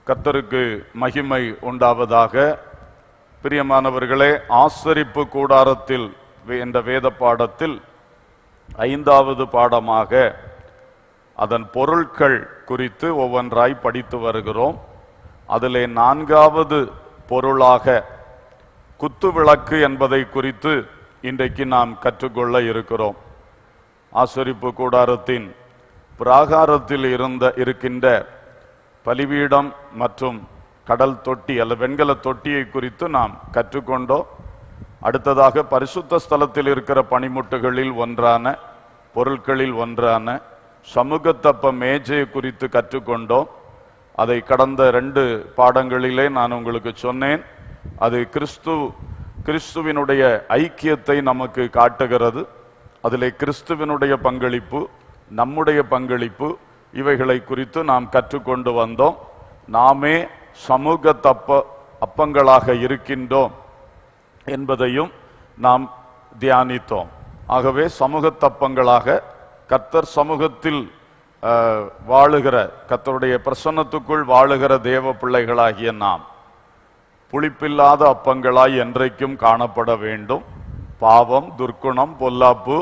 கர்த்தருக்கு மகிமை உண்டாவதாக பிரியமானவர்களே ஆசரிப்பு கூடாரத்தில் வே- என்ற வேத பாடத்தில் ஐந்தாவது பாடமாக அதன் பொருட்கள் குறித்து ஒவ்வொன்றாய் படித்து வருகிறோம் அதிலே நான்காவது பொருளாக குத்துவிளக்கு என்பதை குறித்து இன்றைக்கு நாம் கற்றுக்கொள்ள இருக்கிறோம் ஆசரிப்பு கூடாரத்தின் பிராகாரத்தில் இருந்த இருக்கின்ற பலிபீடம் மற்றும் கடல் தொட்டி அல்ல வெண்கல தொட்டியை குறித்து நாம் கற்றுக்கொண்டோம் அடுத்ததாக பரிசுத்த ஸ்தலத்தில் இருக்கிற பனிமுட்டுகளில் ஒன்றான பொருட்களில் ஒன்றான சமூகத்தப்ப மேஜை குறித்து கற்றுக்கொண்டோம் அதை கடந்த ரெண்டு பாடங்களிலே நான் உங்களுக்கு சொன்னேன் அது கிறிஸ்து கிறிஸ்துவினுடைய ஐக்கியத்தை நமக்கு காட்டுகிறது அதிலே கிறிஸ்துவினுடைய பங்களிப்பு நம்முடைய பங்களிப்பு இவைகளை குறித்து நாம் கற்றுக்கொண்டு வந்தோம் நாமே சமூக தப்ப அப்பங்களாக இருக்கின்றோம் என்பதையும் நாம் தியானித்தோம் ஆகவே சமூக தப்பங்களாக கர்த்தர் சமூகத்தில் அஹ், வாழுகிற கர்த்தருடைய பிரசன்னத்துக்குள் வாழுகிற தேவ பிள்ளைகளாகிய நாம் புளிப்பில்லாத அப்பங்களாய் என்றைக்கும் காணப்பட வேண்டும் பாவம் துர்க்குணம் பொல்லாப்பு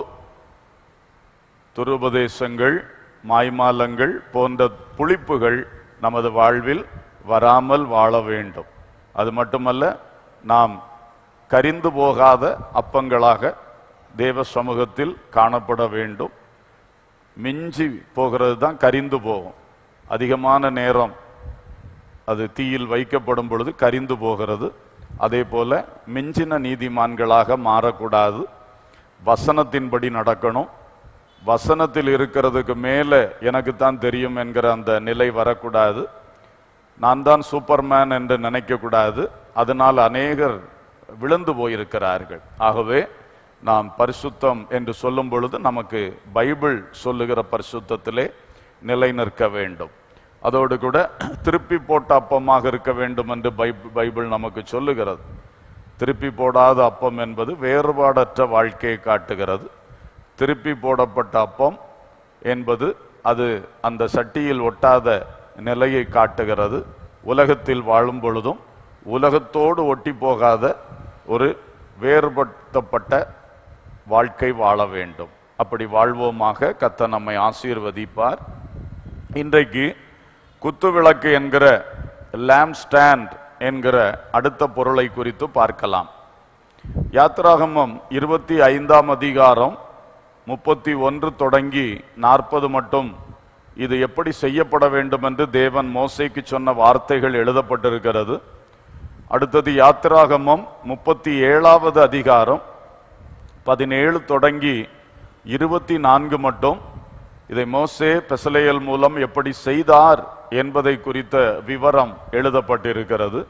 துருபதேசங்கள் மாய்மாலங்கள் போன்ற புளிப்புகள் நமது வாழ்வில் வராமல் வாழ வேண்டும் அது மட்டுமல்ல நாம் கரிந்து போகாத அப்பங்களாக தேவ சமூகத்தில் காணப்பட வேண்டும் மிஞ்சி போகிறது தான் கரிந்து போகும் அதிகமான நேரம் அது தீயில் வைக்கப்படும் பொழுது கரிந்து போகிறது அதே போல மிஞ்சின நீதிமான்களாக மாறக்கூடாது வசனத்தின்படி நடக்கணும் வசனத்தில் இருக்கிறதுக்கு மேலே எனக்கு தான் தெரியும் என்கிற அந்த நிலை வரக்கூடாது நான் தான் சூப்பர்மேன் என்று நினைக்கக்கூடாது அதனால் அநேகர் விழுந்து போயிருக்கிறார்கள் ஆகவே நாம் பரிசுத்தம் என்று சொல்லும் பொழுது நமக்கு பைபிள் சொல்லுகிற பரிசுத்தத்திலே நிலை நிற்க வேண்டும் அதோடு கூட திருப்பி போட்ட அப்பமாக இருக்க வேண்டும் என்று பைப்- பைபிள் நமக்கு சொல்லுகிறது திருப்பி போடாத அப்பம் என்பது வேறுபாடற்ற வாழ்க்கையை காட்டுகிறது திருப்பி போடப்பட்ட அப்பம் என்பது அது அந்த சட்டியில் ஒட்டாத நிலையை காட்டுகிறது உலகத்தில் வாழும் பொழுதும் உலகத்தோடு ஒட்டி போகாத ஒரு வேறுபடுத்தப்பட்ட வாழ்க்கை வாழ வேண்டும் அப்படி வாழ்வோமாக கத்த நம்மை ஆசீர்வதிப்பார் இன்றைக்கு குத்துவிளக்கு என்கிற லேம்ப் ஸ்டாண்ட் என்கிற அடுத்த பொருளை குறித்து பார்க்கலாம் யாத்ராகமம் இருபத்தி ஐந்தாம் அதிகாரம் முப்பத்தி ஒன்று தொடங்கி நாற்பது மட்டும் இது எப்படி செய்யப்பட வேண்டும் என்று தேவன் மோசேக்கு சொன்ன வார்த்தைகள் எழுதப்பட்டிருக்கிறது அடுத்தது யாத்ராகமம் முப்பத்தி ஏழாவது அதிகாரம் பதினேழு தொடங்கி இருபத்தி நான்கு மட்டும் இதை மோசே பெசலேயல் மூலம் எப்படி செய்தார் என்பதை குறித்த விவரம் எழுதப்பட்டிருக்கிறது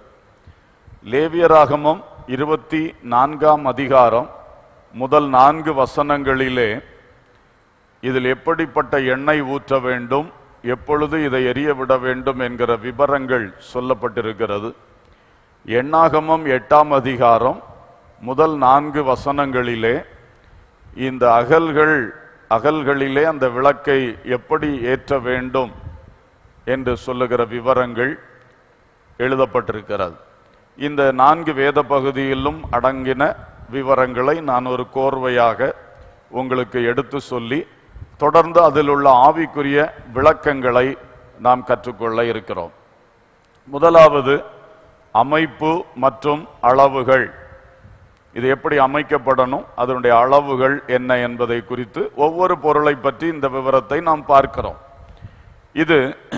லேவியராகமம் இருபத்தி நான்காம் அதிகாரம் முதல் நான்கு வசனங்களிலே இதில் எப்படிப்பட்ட எண்ணெய் ஊற்ற வேண்டும் எப்பொழுது இதை எரிய விட வேண்டும் என்கிற விவரங்கள் சொல்லப்பட்டிருக்கிறது எண்ணாகமம் எட்டாம் அதிகாரம் முதல் நான்கு வசனங்களிலே இந்த அகல்கள் அகல்களிலே அந்த விளக்கை எப்படி ஏற்ற வேண்டும் என்று சொல்லுகிற விவரங்கள் எழுதப்பட்டிருக்கிறது இந்த நான்கு வேத பகுதியிலும் அடங்கின விவரங்களை நான் ஒரு கோர்வையாக உங்களுக்கு எடுத்து சொல்லி தொடர்ந்து அதில் உள்ள ஆவிக்குரிய விளக்கங்களை நாம் கற்றுக்கொள்ள இருக்கிறோம் முதலாவது அமைப்பு மற்றும் அளவுகள் இது எப்படி அமைக்கப்படணும் அதனுடைய அளவுகள் என்ன என்பதை குறித்து ஒவ்வொரு பொருளை பற்றி இந்த விவரத்தை நாம் பார்க்கிறோம் இது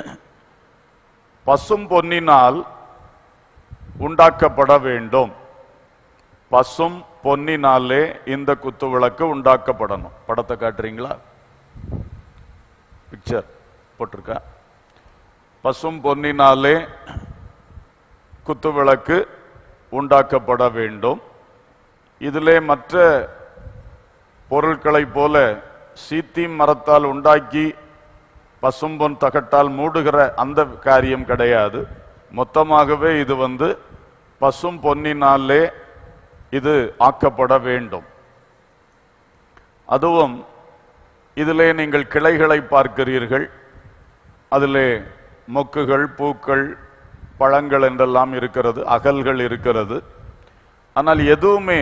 பசும் பொன்னினால் உண்டாக்கப்பட வேண்டும் பசும் பொன்னினாலே இந்த குத்து விளக்கு உண்டாக்கப்படணும் படத்தை காட்டுறீங்களா பிக்சர் போட்டிருக்கா பசும் பொன்னினாலே குத்து விளக்கு உண்டாக்கப்பட வேண்டும் இதிலே மற்ற பொருட்களைப் போல சீத்தி மரத்தால் உண்டாக்கி பசும்பொன் தகட்டால் மூடுகிற அந்த காரியம் கிடையாது மொத்தமாகவே இது வந்து பசும் பொன்னினாலே இது ஆக்கப்பட வேண்டும் அதுவும் இதிலே நீங்கள் கிளைகளை பார்க்கிறீர்கள் அதிலே மொக்குகள் பூக்கள் பழங்கள் என்றெல்லாம் இருக்கிறது அகல்கள் இருக்கிறது ஆனால் எதுவுமே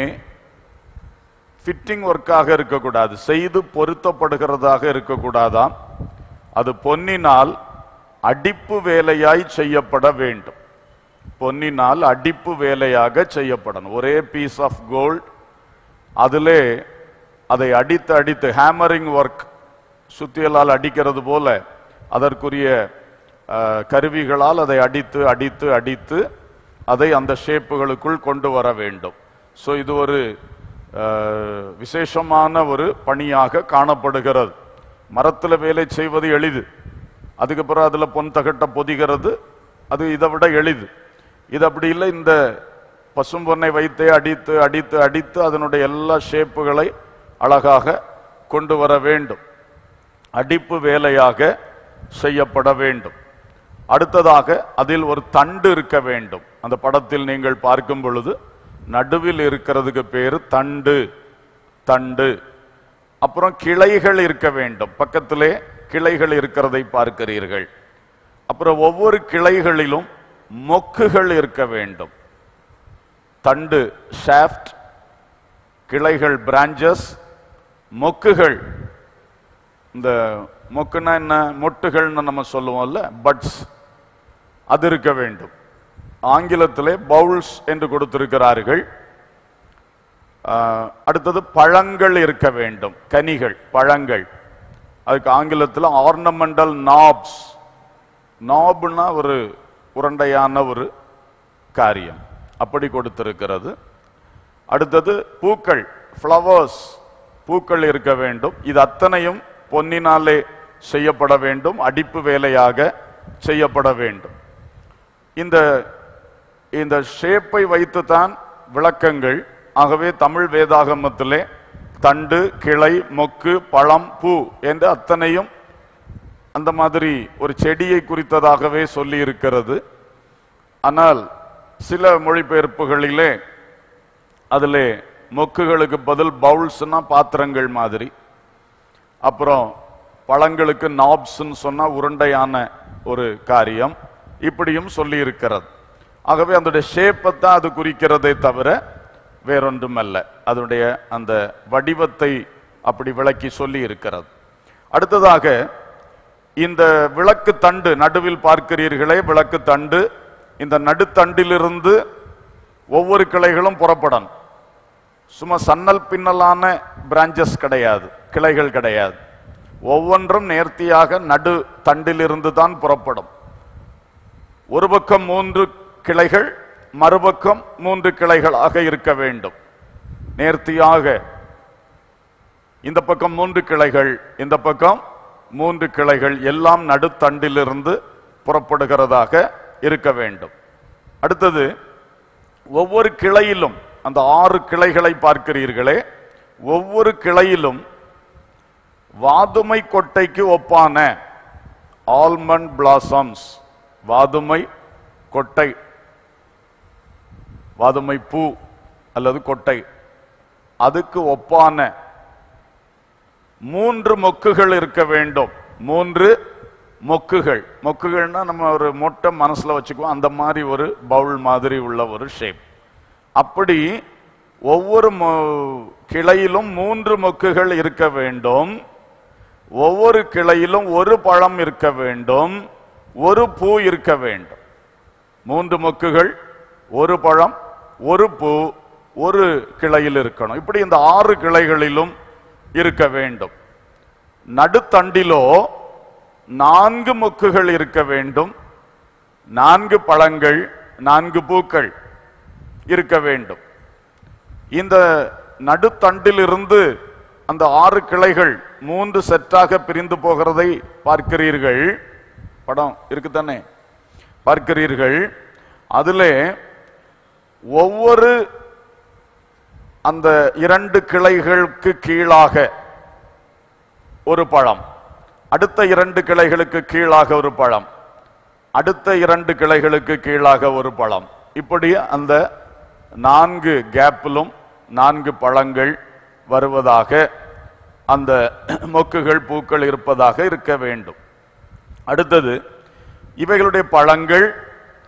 ஃபிட்டிங் ஒர்க்காக இருக்கக்கூடாது செய்து பொருத்தப்படுகிறதாக இருக்கக்கூடாதாம் அது பொன்னினால் அடிப்பு வேலையாய் செய்யப்பட வேண்டும் பொன்னினால் அடிப்பு வேலையாக செய்யப்படணும் ஒரே பீஸ் ஆஃப் கோல்ட் அதிலே அதை அடித்து அடித்து ஹேமரிங் ஒர்க் சுத்தியலால் அடிக்கிறது போல அதற்குரிய அஹ், கருவிகளால் அதை அடித்து அடித்து அடித்து அதை அந்த ஷேப்புகளுக்குள் கொண்டு வர வேண்டும் ஸோ இது ஒரு அஹ், விசேஷமான ஒரு பணியாக காணப்படுகிறது மரத்தில் வேலை செய்வது எளிது அதுக்கப்புறம் அதில் பொன் தகட்ட பொதிகிறது அது இதை விட எளிது இது அப்படி இல்லை இந்த பசும்பொன்னை வைத்தே அடித்து அடித்து அடித்து அதனுடைய எல்லா ஷேப்புகளை அழகாக கொண்டு வர வேண்டும் அடிப்பு வேலையாக செய்யப்பட வேண்டும் அடுத்ததாக அதில் ஒரு தண்டு இருக்க வேண்டும் அந்த படத்தில் நீங்கள் பார்க்கும் பொழுது நடுவில் இருக்கிறதுக்கு பேரு தண்டு தண்டு அப்புறம் கிளைகள் இருக்க வேண்டும் பக்கத்திலே கிளைகள் இருக்கிறதை பார்க்கிறீர்கள் அப்புறம் ஒவ்வொரு கிளைகளிலும் மொக்குகள் இருக்க வேண்டும் தண்டு ஷாஃப்ட் கிளைகள் பிரான்ச்சஸ் மொக்குகள் இந்த மொக்குன்னா என்ன மொட்டுகள்னு நம்ம சொல்லுவோம்ல பட்ஸ் அது இருக்க வேண்டும் ஆங்கிலத்திலே பவுல்ஸ் என்று கொடுத்திருக்கிறார்கள் ஆஹ், அடுத்தது பழங்கள் இருக்க வேண்டும் கனிகள் பழங்கள் அதுக்கு ஆங்கிலத்தில் ஆர்னமெண்டல் நாப்ஸ் நாப்னா ஒரு உருண்டையான ஒரு காரியம் அப்படி கொடுத்திருக்கிறது அடுத்தது பூக்கள் ஃப்ளவர்ஸ் பூக்கள் இருக்க வேண்டும் இது அத்தனையும் பொன்னினாலே செய்யப்பட வேண்டும் அடிப்பு வேலையாக செய்யப்பட வேண்டும் இந்த இந்த ஷேப்பை வைத்துத்தான் விளக்கங்கள் ஆகவே தமிழ் வேதாகமத்திலே தண்டு கிளை மொக்கு பழம் பூ என்று அத்தனையும் அந்த மாதிரி ஒரு செடியை குறித்ததாகவே சொல்லி இருக்கிறது ஆனால் சில மொழிபெயர்ப்புகளிலே அதிலே மொக்குகளுக்கு பதில் பவுல்ஸ்னா பாத்திரங்கள் மாதிரி அப்புறம் பழங்களுக்கு நாப்ஸ்ன்னு சொன்னா உருண்டையான ஒரு காரியம் இப்படியும் சொல்லி இருக்கிறது ஆகவே அதனுடைய ஷேப்பை தான் அது குறிக்கிறதே தவிர வேறொன்றும் அல்ல அதனுடைய அந்த வடிவத்தை அப்படி விளக்கி சொல்லி இருக்கிறது அடுத்ததாக இந்த விளக்கு தண்டு நடுவில் பார்க்கிறீர்களே விளக்கு தண்டு இந்த நடுத்தண்டிலிருந்து ஒவ்வொரு கிளைகளும் புறப்படணும் சும்மா சன்னல் பின்னலான பிரான்ச்சஸ் கிடையாது கிளைகள் கிடையாது ஒவ்வொன்றும் நேர்த்தியாக நடு தண்டிலிருந்து தான் புறப்படும் ஒரு பக்கம் மூன்று கிளைகள் மறுபக்கம் மூன்று கிளைகளாக இருக்க வேண்டும் நேர்த்தியாக இந்த பக்கம் மூன்று கிளைகள் இந்த பக்கம் மூன்று கிளைகள் எல்லாம் நடுத்தண்டிலிருந்து புறப்படுகிறதாக இருக்க வேண்டும் அடுத்தது ஒவ்வொரு கிளையிலும் அந்த ஆறு கிளைகளை பார்க்கிறீர்களே ஒவ்வொரு கிளையிலும் வாதுமை கொட்டைக்கு ஒப்பான ஆல்மண்ட் பிளாசம்ஸ் வாதுமை கொட்டை வாதுமை பூ அல்லது கொட்டை அதுக்கு ஒப்பான மூன்று மொக்குகள் இருக்க வேண்டும் மூன்று மொக்குகள் மொக்குகள்னா நம்ம ஒரு மொட்டை மனசுல வச்சுக்குவோம் அந்த மாதிரி ஒரு பவுல் மாதிரி உள்ள ஒரு ஷேப் அப்படி ஒவ்வொரு மொ- கிளையிலும் மூன்று மொக்குகள் இருக்க வேண்டும் ஒவ்வொரு கிளையிலும் ஒரு பழம் இருக்க வேண்டும் ஒரு பூ இருக்க வேண்டும் மூன்று மொக்குகள் ஒரு பழம் ஒரு பூ ஒரு கிளையில் இருக்கணும் இப்படி இந்த ஆறு கிளைகளிலும் இருக்க வேண்டும் நடுத்தண்டிலோ நான்கு மொக்குகள் இருக்க வேண்டும் நான்கு பழங்கள் நான்கு பூக்கள் இருக்க வேண்டும் இந்த நடுத்தண்டிலிருந்து அந்த ஆறு கிளைகள் மூன்று செட்டாக பிரிந்து போகிறதை பார்க்கிறீர்கள் படம் இருக்குதானே பார்க்கிறீர்கள் அதிலே ஒவ்வொரு அந்த இரண்டு கிளைகளுக்கு கீழாக ஒரு பழம் அடுத்த இரண்டு கிளைகளுக்கு கீழாக ஒரு பழம் அடுத்த இரண்டு கிளைகளுக்கு கீழாக ஒரு பழம் இப்படி அந்த நான்கு கேப்பிலும் நான்கு பழங்கள் வருவதாக அந்த மொக்குகள் பூக்கள் இருப்பதாக இருக்க வேண்டும் அடுத்தது இவைகளுடைய பழங்கள்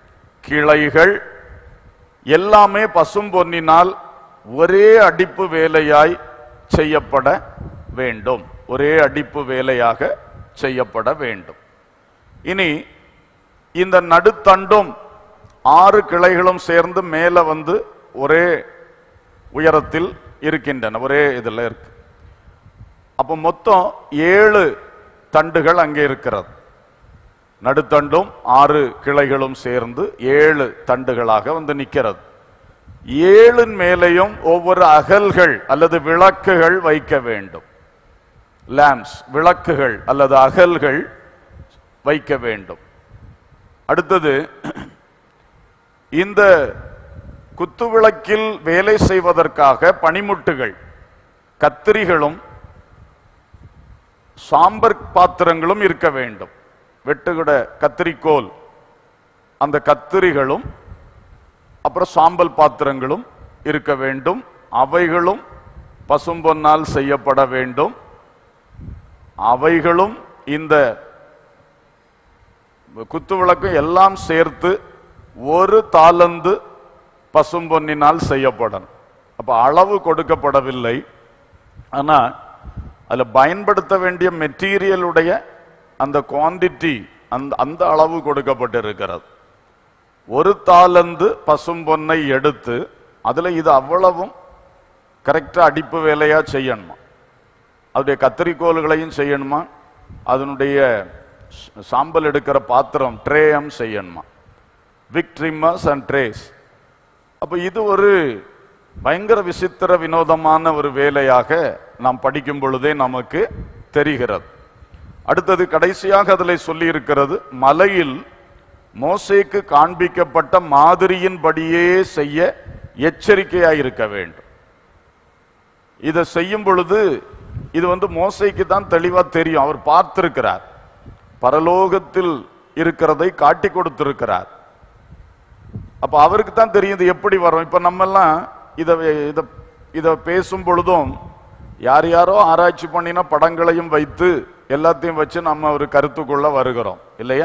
கிளைகள் எல்லாமே பசும் பொன்னினால் ஒரே அடிப்பு வேலையாய் செய்யப்பட வேண்டும் ஒரே அடிப்பு வேலையாக செய்யப்பட வேண்டும் இனி இந்த நடுத்தண்டும் ஆறு கிளைகளும் சேர்ந்து மேலே வந்து ஒரே உயரத்தில் இருக்கின்றன ஒரே இதில் இருக்கு அப்போ மொத்தம் ஏழு தண்டுகள் அங்கே இருக்கிறது நடுத்தண்டும் ஆறு கிளைகளும் சேர்ந்து ஏழு தண்டுகளாக வந்து நிற்கிறது ஏழின் மேலேயும் ஒவ்வொரு அகல்கள் அல்லது விளக்குகள் வைக்க வேண்டும் லேம்ப்ஸ் விளக்குகள் அல்லது அகல்கள் வைக்க வேண்டும் அடுத்தது இந்த குத்துவிளக்கில் வேலை செய்வதற்காக பனிமுட்டுகள் கத்திரிகளும் சாம்பர் பாத்திரங்களும் இருக்க வேண்டும் வெட்டுகிட கத்திரிக்கோல் அந்த கத்திரிகளும் அப்புறம் சாம்பல் பாத்திரங்களும் இருக்க வேண்டும் அவைகளும் பசும்பொன்னால் செய்யப்பட வேண்டும் அவைகளும் இந்த குத்துவிளக்கும் எல்லாம் சேர்த்து ஒரு தாளந்து பசும்பொன்னினால் செய்யப்படணும் அப்ப அளவு கொடுக்கப்படவில்லை ஆனா அதுல பயன்படுத்த வேண்டிய மெட்டீரியலுடைய அந்த குவாண்டிட்டி அந்த அந்த அளவு கொடுக்கப்பட்டிருக்கிறது ஒரு தாளந்து பசும்பொன்னை எடுத்து அதுல இது அவ்வளவும் கரெக்டா அடிப்பு வேலையா செய்யணுமா அதனுடைய கத்திரிக்கோல்களையும் செய்யணுமா அதனுடைய ச- சாம்பல் எடுக்கிற பாத்திரம் ட்ரேயம் செய்யணுமா விக் ட்ரிம்மர்ஸ் அண்ட் ட்ரேஸ் அப்ப இது ஒரு பயங்கர விசித்திர வினோதமான ஒரு வேலையாக நாம் படிக்கும் பொழுதே நமக்கு தெரிகிறது அடுத்தது கடைசியாக அதில் சொல்லி இருக்கிறது மலையில் மோசேக்கு காண்பிக்கப்பட்ட மாதிரியின்படியே செய்ய எச்சரிக்கையாய் இருக்க வேண்டும் இதை செய்யும் பொழுது இது வந்து மோசைக்கு தான் தெளிவா தெரியும் அவர் பார்த்திருக்கிறார் பரலோகத்தில் இருக்கிறதை காட்டி கொடுத்திருக்கிறார் அப்ப அவருக்கு தான் தெரியும் இது எப்படி வரும் இப்ப நம்ம எல்லாம் இத இத இத பேசும் பொழுதும் யார் யாரோ ஆராய்ச்சி பண்ணின படங்களையும் வைத்து எல்லாத்தையும் வச்சு நம்ம ஒரு கருத்துக்குள்ள வருகிறோம் இல்லையா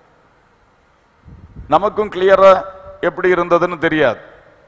நமக்கும் கிளியரா எப்படி இருந்ததுன்னு தெரியாது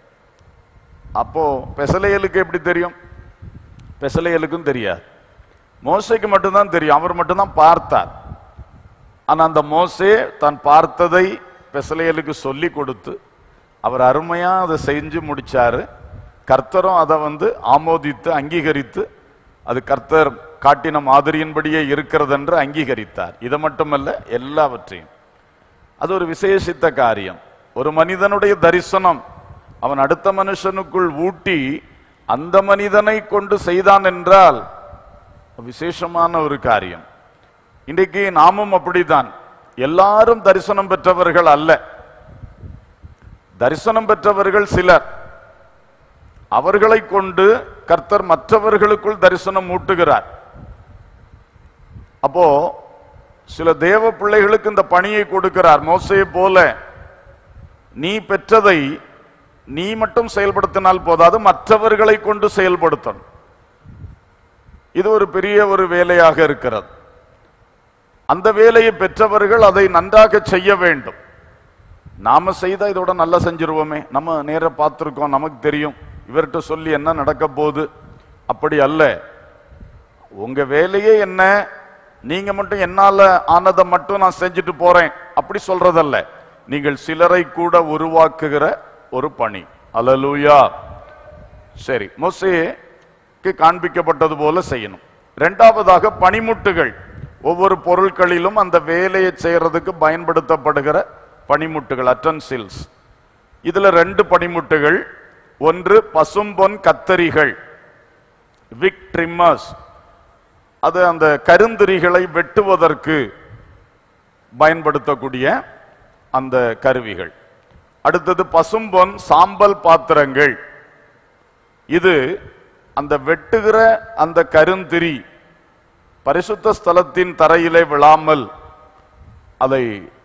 அப்போ பெசலையலுக்கு எப்படி தெரியும் பெசலையலுக்கும் தெரியாது மோசைக்கு மட்டும்தான் தெரியும் அவர் மட்டும்தான் பார்த்தார் ஆனா அந்த மோசே தான் பார்த்ததை பெசலையலுக்கு சொல்லி கொடுத்து அவர் அருமையா அதை செஞ்சு முடிச்சாரு கர்த்தரும் அதை வந்து ஆமோதித்து அங்கீகரித்து அது கர்த்தர் காட்டின மாதிரியின்படியே இருக்கிறது என்று அங்கீகரித்தார் இது மட்டுமல்ல எல்லாவற்றையும் அது ஒரு விசேஷித்த காரியம் ஒரு மனிதனுடைய தரிசனம் அவன் அடுத்த மனுஷனுக்குள் ஊட்டி அந்த மனிதனை கொண்டு செய்தான் என்றால் விசேஷமான ஒரு காரியம் இன்றைக்கு நாமும் அப்படித்தான் எல்லாரும் தரிசனம் பெற்றவர்கள் அல்ல தரிசனம் பெற்றவர்கள் சிலர் அவர்களை கொண்டு கர்த்தர் மற்றவர்களுக்குள் தரிசனம் ஊட்டுகிறார் அப்போ சில தேவ பிள்ளைகளுக்கு இந்த பணியை கொடுக்கிறார் மோசையை போல நீ பெற்றதை நீ மட்டும் செயல்படுத்தினால் போதாது மற்றவர்களை கொண்டு செயல்படுத்தணும் இது ஒரு பெரிய ஒரு வேலையாக இருக்கிறது அந்த வேலையை பெற்றவர்கள் அதை நன்றாக செய்ய வேண்டும் நாம செய்தா இதோட நல்லா செஞ்சிருவோமே நம்ம நேர பார்த்திருக்கோம் நமக்கு தெரியும் இவர்கிட்ட சொல்லி என்ன நடக்க போகுது அப்படி அல்ல உங்க வேலையே என்ன நீங்க மட்டும் என்னால ஆனதை மட்டும் நான் செஞ்சுட்டு போறேன் அப்படி சொல்றதல்ல நீங்கள் சிலரை கூட உருவாக்குகிற ஒரு பணி அல்லேலூயா சரி மோசேக்கு காண்பிக்கப்பட்டது போல செய்யணும் இரண்டாவதாக பனிமுட்டுகள் ஒவ்வொரு பொருட்களிலும் அந்த வேலையை செய்யறதுக்கு பயன்படுத்தப்படுகிற பனிமுட்டுகள் அட்டன்சில்ஸ் இதுல ரெண்டு பனிமுட்டுகள் ஒன்று பசும்பொன் கத்தரிகள் விக் ட்ரிம்மர்ஸ் அது அந்த கருந்திரிகளை வெட்டுவதற்கு பயன்படுத்தக்கூடிய அந்த கருவிகள் அடுத்தது பசும்பொன் சாம்பல் பாத்திரங்கள் இது அந்த வெட்டுகிற அந்த கருந்திரி பரிசுத்த ஸ்தலத்தின் தரையிலே விழாமல் அதை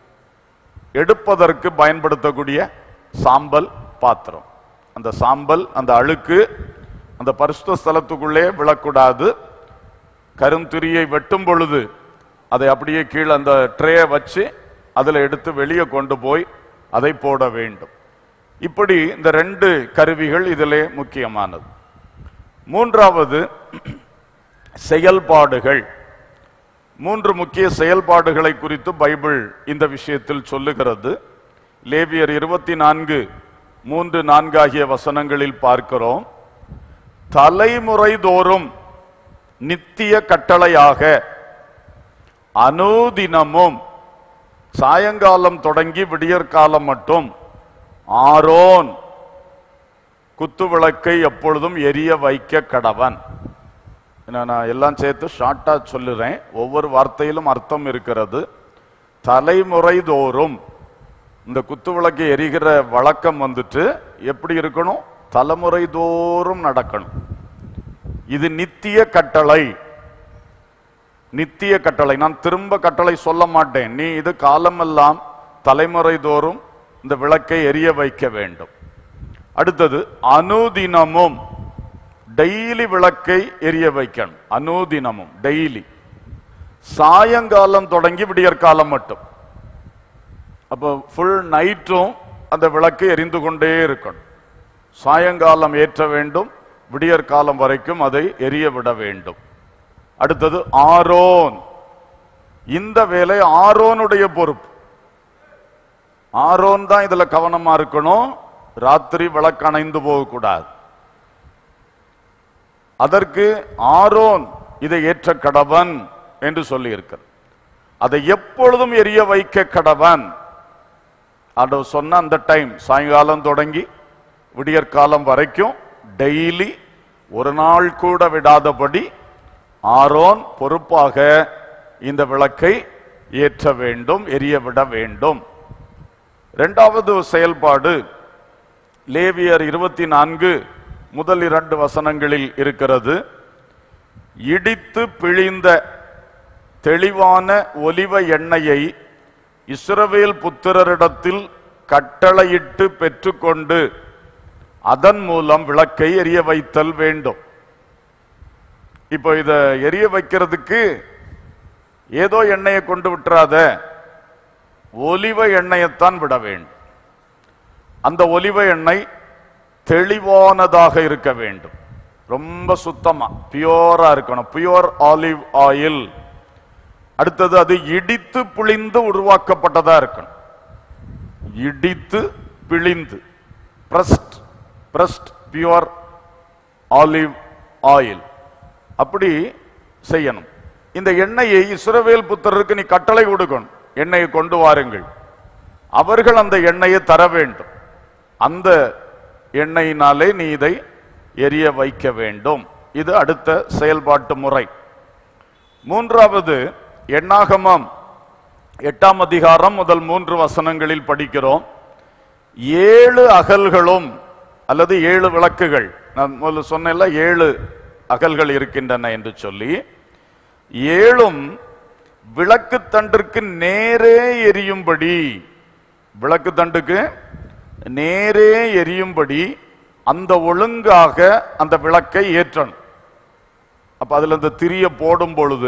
எடுப்பதற்கு பயன்படுத்தக்கூடிய சாம்பல் பாத்திரம் அந்த சாம்பல் அந்த அழுக்கு அந்த பரிசுத்த ஸ்தலத்துக்குள்ளே விழக்கூடாது கருந்திரியை வெட்டும் பொழுது அதை அப்படியே கீழே அந்த ட்ரேயை வச்சு அதில் எடுத்து வெளியே கொண்டு போய் அதை போட வேண்டும் இப்படி இந்த ரெண்டு கருவிகள் இதிலே முக்கியமானது மூன்றாவது செயல்பாடுகள் மூன்று முக்கிய செயல்பாடுகளை குறித்து பைபிள் இந்த விஷயத்தில் சொல்லுகிறது லேவியர் இருபத்தி நான்கு மூன்று நான்கு ஆகிய வசனங்களில் பார்க்கிறோம் தலைமுறை தோறும் நித்திய கட்டளையாக அனுதினமும் சாயங்காலம் தொடங்கி விடியற்காலம் மட்டும் ஆரோன் குத்துவிளக்கை எப்பொழுதும் எரிய வைக்க கடவன் என்ன, நான் எல்லாம் சேர்த்து ஷார்ட்டா சொல்லுறேன் ஒவ்வொரு வார்த்தையிலும் அர்த்தம் இருக்கிறது தலைமுறை தோறும் இந்த குத்துவிளக்கு எரிகிற வழக்கம் வந்துட்டு எப்படி இருக்கணும் தலைமுறை தோறும் நடக்கணும் இது நித்திய கட்டளை நித்திய கட்டளை நான் திரும்ப கட்டளை சொல்ல மாட்டேன் நீ இது காலமெல்லாம் தலைமுறை தோறும் இந்த விளக்கை எரிய வைக்க வேண்டும் அடுத்தது அனுதினமும் டெய்லி விளக்கை எரிய வைக்கணும் அனுதினமும் டெய்லி சாயங்காலம் தொடங்கி விடியற்காலம் மட்டும் அப்போ ஃபுல் நைட்டும் அந்த விளக்கு எரிந்து கொண்டே இருக்கணும் சாயங்காலம் ஏற்ற வேண்டும் விடியற்காலம் வரைக்கும் அதை எரிய விட வேண்டும் அடுத்தது ஆரோன் இந்த வேலை ஆரோனுடைய பொறுப்பு ஆரோன் தான் இதுல கவனமா இருக்கணும் ராத்திரி விளக்கு அணைந்து போகக்கூடாது அதற்கு ஆரோன் இதை ஏற்ற கடவன் என்று சொல்லி இருக்கிறது அதை எப்பொழுதும் எரிய வைக்க கடவன் ஆண்டவர் சொன்ன அந்த டைம் சாயங்காலம் தொடங்கி விடியற்காலம் வரைக்கும் டெய்லி ஒரு நாள் கூட விடாதபடி ஆரோன் பொறுப்பாக இந்த விளக்கை ஏற்ற வேண்டும் எரிய விட வேண்டும் இரண்டாவது செயல்பாடு லேவியர் இருபத்தி நான்கு முதல் இரண்டு வசனங்களில் இருக்கிறது இடித்து பிழிந்த தெளிவான ஒலிவ எண்ணெயை இஸ்ரவேல் புத்திரரிடத்தில் கட்டளையிட்டு பெற்றுக்கொண்டு அதன் மூலம் விளக்கை எரிய வைத்தல் வேண்டும் இப்போ இத எரிய வைக்கிறதுக்கு ஏதோ எண்ணெயை கொண்டு விட்டுறாத ஒலிவ எண்ணெயைத்தான் விட வேண்டும் அந்த ஒலிவ எண்ணெய் தெளிவானதாக இருக்க வேண்டும் ரொம்ப சுத்தமா பியோரா இருக்கணும் பியோர் ஆலிவ் ஆயில் அடுத்தது அது இடித்து பிழிந்து உருவாக்கப்பட்டதா இருக்கணும் இடித்து பிழிந்து pressed pressed pure olive oil அப்படி செய்யணும் இந்த எண்ணெயை இஸ்ரவேல் புத்தருக்கு நீ கட்டளை கொடுக்கணும் எண்ணெயை கொண்டு வாருங்கள் அவர்கள் அந்த எண்ணெயை தர வேண்டும் அந்த எண்ணெயினாலே நீ இதை எரிய வைக்க வேண்டும் இது அடுத்த செயல்பாட்டு முறை மூன்றாவது எண்ணாகமம் எட்டாம் அதிகாரம் முதல் மூன்று வசனங்களில் படிக்கிறோம் ஏழு அகல்களும் அல்லது ஏழு விளக்குகள் நான் முதல்ல சொன்னேன்ல ஏழு அகல்கள் இருக்கின்றன என்று சொல்லி ஏழும் விளக்கு தண்டிற்கு நேரே எரியும்படி விளக்கு தண்டுக்கு நேரே எரியும்படி அந்த ஒழுங்காக அந்த விளக்கை ஏற்றணும் அப்ப அதுல இந்த திரிய போடும் பொழுது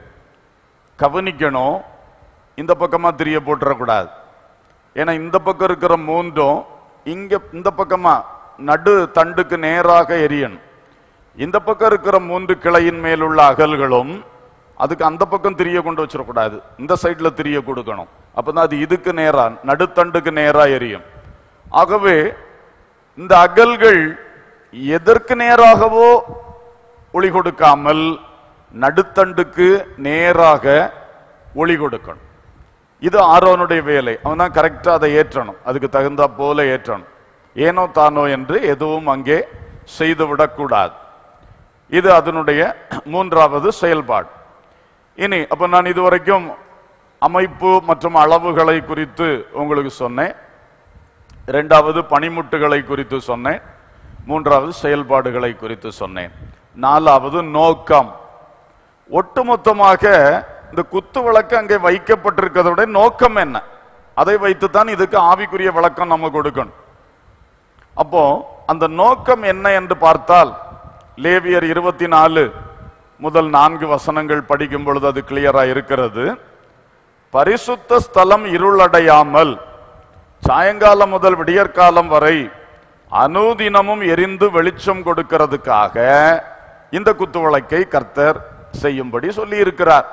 கவனிக்கணும் இந்த பக்கமா திரிய போட்டுறக்கூடாது ஏன்னா இந்த பக்கம் இருக்கிற மூன்றும் இங்க இந்த பக்கமா நடு தண்டுக்கு நேராக எரியணும் இந்த பக்கம் இருக்கிற மூன்று கிளையின் மேலுள்ள அகல்களும் அதுக்கு அந்த பக்கம் திரிய கொண்டு வச்சிடக்கூடாது இந்த சைடுல திரிய கொடுக்கணும் அப்பதான் அது இதுக்கு நேரா நடுத்தண்டுக்கு நேரா எரியும் ஆகவே இந்த அகல்கள் எதற்கு நேராகவோ ஒளி கொடுக்காமல் நடுத்தண்டுக்கு நேராக ஒளி கொடுக்கணும் இது ஆரோனுடைய வேலை அவன் தான் கரெக்டா அதை ஏற்றணும் அதுக்கு தகுந்தா போல ஏற்றணும் ஏனோ தானோ என்று எதுவும் அங்கே செய்து விடக்கூடாது இது அதனுடைய மூன்றாவது செயல்பாடு இனி அப்ப நான் இதுவரைக்கும் அமைப்பு மற்றும் அளவுகளை குறித்து உங்களுக்கு சொன்னேன் இரண்டாவது பனிமுட்டுகளை குறித்து சொன்னேன் மூன்றாவது செயல்பாடுகளை குறித்து சொன்னேன் நாலாவது நோக்கம் ஒட்டுமொத்தமாக இந்த குத்து விளக்கு அங்கே வைக்கப்பட்டிருக்கிறதோட நோக்கம் என்ன அதை வைத்துத்தான் இதுக்கு ஆவிக்குரிய விளக்கம் நம்ம கொடுக்கணும் அப்போ அந்த நோக்கம் என்ன என்று பார்த்தால் லேவியர் இருபத்தி நாலு முதல் நான்கு வசனங்கள் படிக்கும் பொழுது அது கிளியரா இருக்கிறது பரிசுத்த ஸ்தலம் இருளடையாமல் சாயங்காலம் முதல் விடியற்காலம் வரை அனுதினமும் எரிந்து வெளிச்சம் கொடுக்கிறதுக்காக இந்த குத்துவிளக்கை கர்த்தர் செய்யும்படி சொல்லி இருக்கிறார்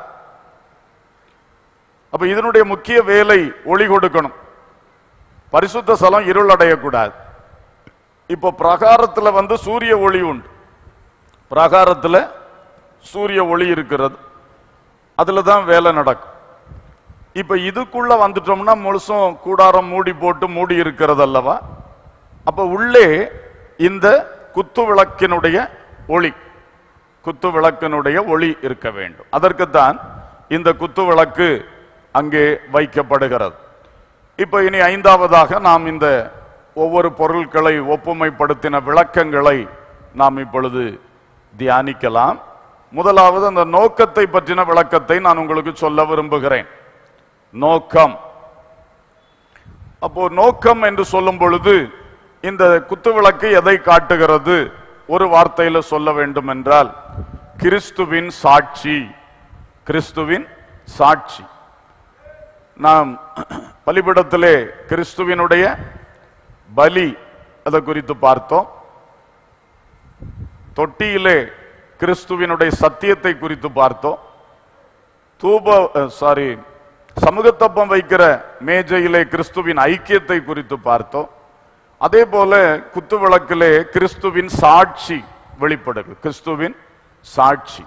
அப்ப இதனுடைய முக்கிய வேலை ஒளி கொடுக்கணும் பரிசுத்த ஸ்தலம் இருள் அடையக்கூடாது இப்போ பிரகாரத்துல வந்து சூரிய ஒளி உண்டு பிரகாரத்துல சூரிய ஒளி இருக்கிறது அதுல தான் வேலை நடக்கும் இப்ப இதுக்குள்ள வந்துட்டோம்னா முழுசும் கூடாரம் மூடி போட்டு மூடி இருக்கிறது அல்லவா அப்ப உள்ளே இந்த குத்து விளக்கினுடைய ஒளி குத்து விளக்கினுடைய ஒளி இருக்க வேண்டும் அதற்குத்தான் இந்த குத்து விளக்கு அங்கே வைக்கப்படுகிறது இப்ப இனி ஐந்தாவதாக நாம் இந்த ஒவ்வொரு பொருட்களை ஒப்புமைப்படுத்தின விளக்கங்களை நாம் இப்பொழுது தியானிக்கலாம் முதலாவது அந்த நோக்கத்தை பற்றின விளக்கத்தை நான் உங்களுக்கு சொல்ல விரும்புகிறேன் நோக்கம் அப்போ நோக்கம் என்று சொல்லும் பொழுது இந்த குத்துவிளக்கு எதை காட்டுகிறது ஒரு வார்த்தையில சொல்ல வேண்டும் என்றால் கிறிஸ்துவின் சாட்சி கிறிஸ்துவின் சாட்சி நாம் பலிபிடத்திலே கிறிஸ்துவினுடைய பலி அதை குறித்து பார்த்தோம் தொட்டியிலே கிறிஸ்துவினுடைய சத்தியத்தை குறித்து பார்த்தோம் தூப சாரி சமூகத்தப்பம் வைக்கிற மேஜையிலே கிறிஸ்துவின் ஐக்கியத்தை குறித்து பார்த்தோம் அதே போல குத்து விளக்கிலே கிறிஸ்துவின் சாட்சி வெளிப்படுது கிறிஸ்துவின் சாட்சி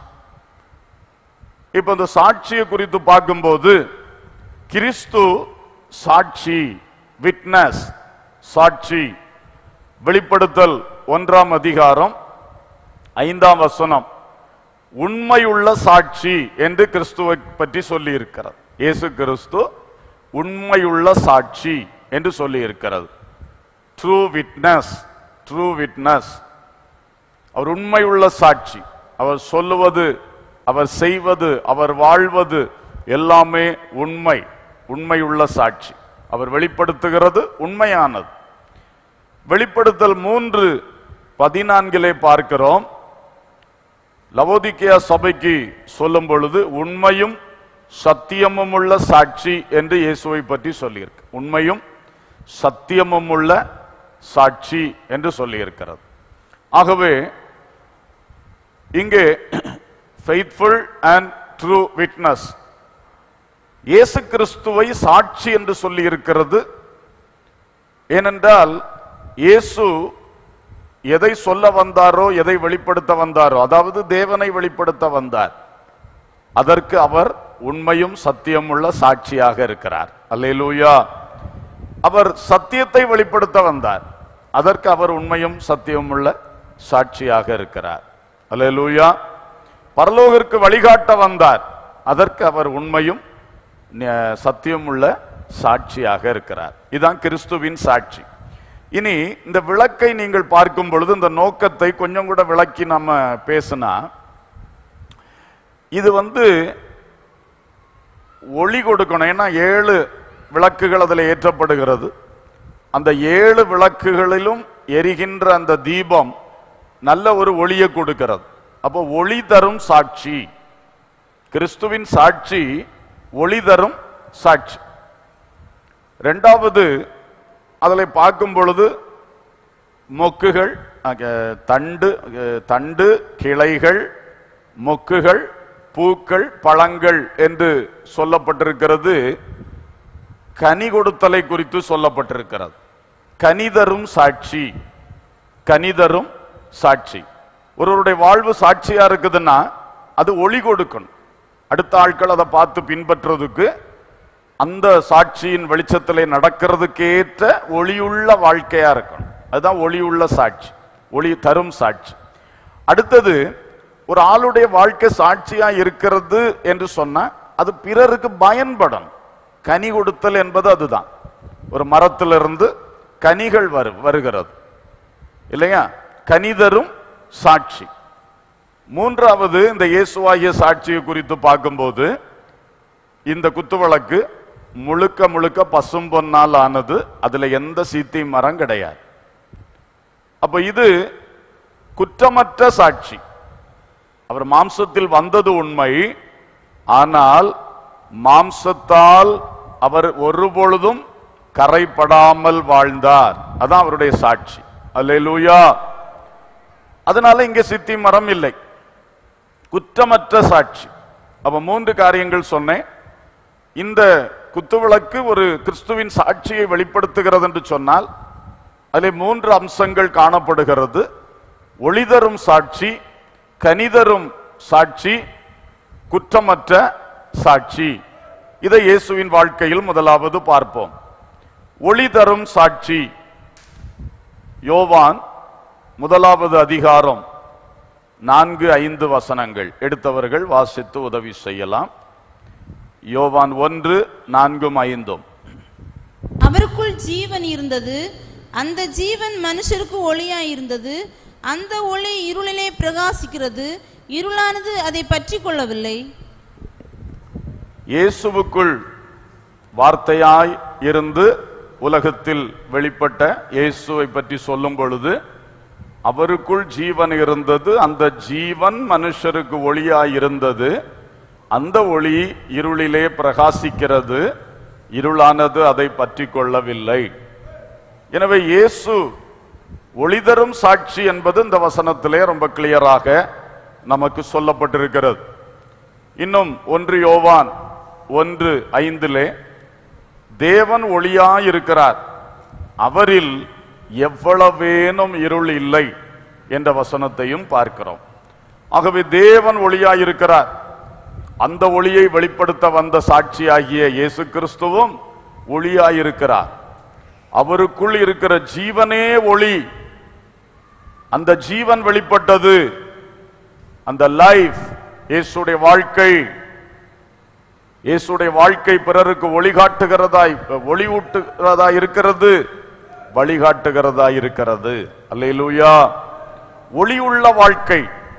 இப்ப இந்த சாட்சியை குறித்து பார்க்கும்போது கிறிஸ்து சாட்சி விட்னஸ் சாட்சி வெளிப்படுத்தல் ஒன்றாம் அதிகாரம் ஐந்தாம் வசனம் உண்மையுள்ள சாட்சி என்று கிறிஸ்துவை பற்றி சொல்லி இருக்கிறது இயேசு கிறிஸ்து உண்மையுள்ள சாட்சி என்று சொல்லி இருக்கிறது ட்ரூ விட்னஸ் ட்ரூ விட்னஸ் அவர் உண்மையுள்ள சாட்சி அவர் சொல்லுவது அவர் செய்வது அவர் வாழ்வது எல்லாமே உண்மை உண்மையுள்ள சாட்சி அவர் வெளிப்படுத்துகிறது உண்மையானது வெளிப்படுத்தல் மூன்று பதினான்கிலே பார்க்கிறோம் லவோதிக்கேயா சபைக்கு சொல்லும் பொழுது உண்மையும் சத்தியமும் உள்ள சாட்சி என்று இயேசுவை பற்றி சொல்லியிருக்கு உண்மையும் சத்தியமும் உள்ள சாட்சி என்று சொல்லியிருக்கிறது ஆகவே இங்கே ஃபெய்த்ஃபுல் அண்ட் ட்ரூ விட்னஸ் இயேசு கிறிஸ்துவை சாட்சி என்று சொல்லி இருக்கிறது ஏனென்றால் இயேசு எதை சொல்ல வந்தாரோ எதை வெளிப்படுத்த வந்தாரோ அதாவது தேவனை வெளிப்படுத்த வந்தார் அதற்கு அவர் உண்மையும் சத்தியம் உள்ள சாட்சியாக இருக்கிறார் அல்லேலூயா அவர் சத்தியத்தை வெளிப்படுத்த வந்தார் அதற்கு அவர் உண்மையும் சத்தியம் உள்ள சாட்சியாக இருக்கிறார் அல்லேலூயா பரலோகிற்கு வழிகாட்ட வந்தார் அதற்கு அவர் உண்மையும் ந- சத்தியம் உள்ள சாட்சியாக இருக்கிறார் இதுதான் கிறிஸ்துவின் சாட்சி இனி இந்த விளக்கை நீங்கள் பார்க்கும் பொழுது இந்த நோக்கத்தை கொஞ்சம் கூட விளக்கி நம்ம பேசினா இது வந்து ஒளி கொடுக்கணும் ஏன்னா ஏழு விளக்குகள் அதில் ஏற்றப்படுகிறது அந்த ஏழு விளக்குகளிலும் எரிகின்ற அந்த தீபம் நல்ல ஒரு ஒளியை கொடுக்கிறது அப்போ ஒளி தரும் சாட்சி கிறிஸ்துவின் சாட்சி ஒளி தரும் சாட்சி ரெண்டாவது அதில் பார்க்கும் பொழுது மொக்குகள் அங்க, தண்டு அஹ், தண்டு கிளைகள் மொக்குகள் பூக்கள் பழங்கள் என்று சொல்லப்பட்டிருக்கிறது கனி கொடுத்தலை குறித்து சொல்லப்பட்டிருக்கிறது கனிதரும் சாட்சி கனிதரும் சாட்சி ஒருவருடைய வாழ்வு சாட்சியா இருக்குதுன்னா அது ஒளி கொடுக்கணும் அடுத்த ஆட்கள் அதை பார்த்து பின்பற்றுறதுக்கு அந்த சாட்சியின் வெளிச்சத்திலே நடக்கிறதுக்கேற்ற ஒளியுள்ள வாழ்க்கையா இருக்கணும் அதுதான் ஒளியுள்ள சாட்சி ஒளி தரும் சாட்சி அடுத்தது ஒரு ஆளுடைய வாழ்க்கை சாட்சியா இருக்கிறது என்று சொன்னா அது பிறருக்கு பயன்படணும் கனி கொடுத்தல் என்பது அதுதான் ஒரு மரத்திலிருந்து கனிகள் வரு வருகிறது இல்லையா கனிதரும் சாட்சி மூன்றாவது இந்த இயேசுவாகிய சாட்சியை குறித்து பார்க்கும்போது இந்த குத்துவிளக்கு முழுக்க முழுக்க பசும்பொன்னால் ஆனது அதுல எந்த சீத்தி மரம் கிடையாது அப்ப இது குற்றமற்ற சாட்சி அவர் மாம்சத்தில் வந்தது உண்மை ஆனால் மாம்சத்தால் அவர் ஒருபொழுதும் கரைப்படாமல் வாழ்ந்தார் அதான் அவருடைய சாட்சி அல்லேலூயா அதனால இங்க சித்தி மரம் இல்லை குற்றமற்ற சாட்சி அப்ப மூன்று காரியங்கள் சொன்னேன் இந்த குத்துவிளக்கு ஒரு கிறிஸ்துவின் சாட்சியை வெளிப்படுத்துகிறது என்று சொன்னால் அதில் மூன்று அம்சங்கள் காணப்படுகிறது ஒளிதரும் சாட்சி கனிதரும் சாட்சி குற்றமற்ற சாட்சி இதை இயேசுவின் வாழ்க்கையில் முதலாவது பார்ப்போம் ஒளி தரும் சாட்சி யோவான் முதலாவது அதிகாரம் நான்கு ஐந்து வசனங்கள் எடுத்தவர்கள் வாசித்து உதவி செய்யலாம் யோவான் ஒன்று நான்கும் ஐந்தும் அவருக்குள் ஜீவன் இருந்தது அந்த ஜீவன் மனுஷருக்கு ஒளியாய் இருந்தது அந்த ஒளி இருளிலே பிரகாசிக்கிறது இருளானது அதை பற்றி கொள்ளவில்லை இயேசுவுக்குள் வார்த்தையாய் இருந்து உலகத்தில் வெளிப்பட்ட இயேசுவை பற்றி சொல்லும் பொழுது அவருக்குள் ஜீவன் இருந்தது அந்த ஜீவன் மனுஷருக்கு ஒளியாய் இருந்தது அந்த ஒளி இருளிலே பிரகாசிக்கிறது இருளானது அதை பற்றி கொள்ளவில்லை எனவே இயேசு ஒளிதரும் சாட்சி என்பது இந்த வசனத்திலே ரொம்ப கிளியராக நமக்கு சொல்லப்பட்டிருக்கிறது இன்னும் ஒன்று யோவான் ஒன்று ஐந்திலே தேவன் ஒளியாயிருக்கிறார் அவரில் எவ்வளவேனும் இருள் இல்லை என்ற வசனத்தையும் பார்க்கிறோம் ஆகவே தேவன் ஒளியாயிருக்கிறார் அந்த ஒளியை வெளிப்படுத்த வந்த சாட்சியாகிய இயேசு கிறிஸ்துவும் ஒளியாயிருக்கிறார் அவருக்குள் இருக்கிற ஜீவனே ஒளி அந்த ஜீவன் வெளிப்பட்டது அந்த லைஃப் இயேசுடைய வாழ்க்கை இயேசுடைய வாழ்க்கை பிறருக்கு ஒளிகாட்டுகிறதாய் ஒளிவூட்டுகிறதா இருக்கிறது வழிகாட்டுகிறதா இருக்கிறது அல்லேலூயா ஒளி உள்ள வாழ்க்கை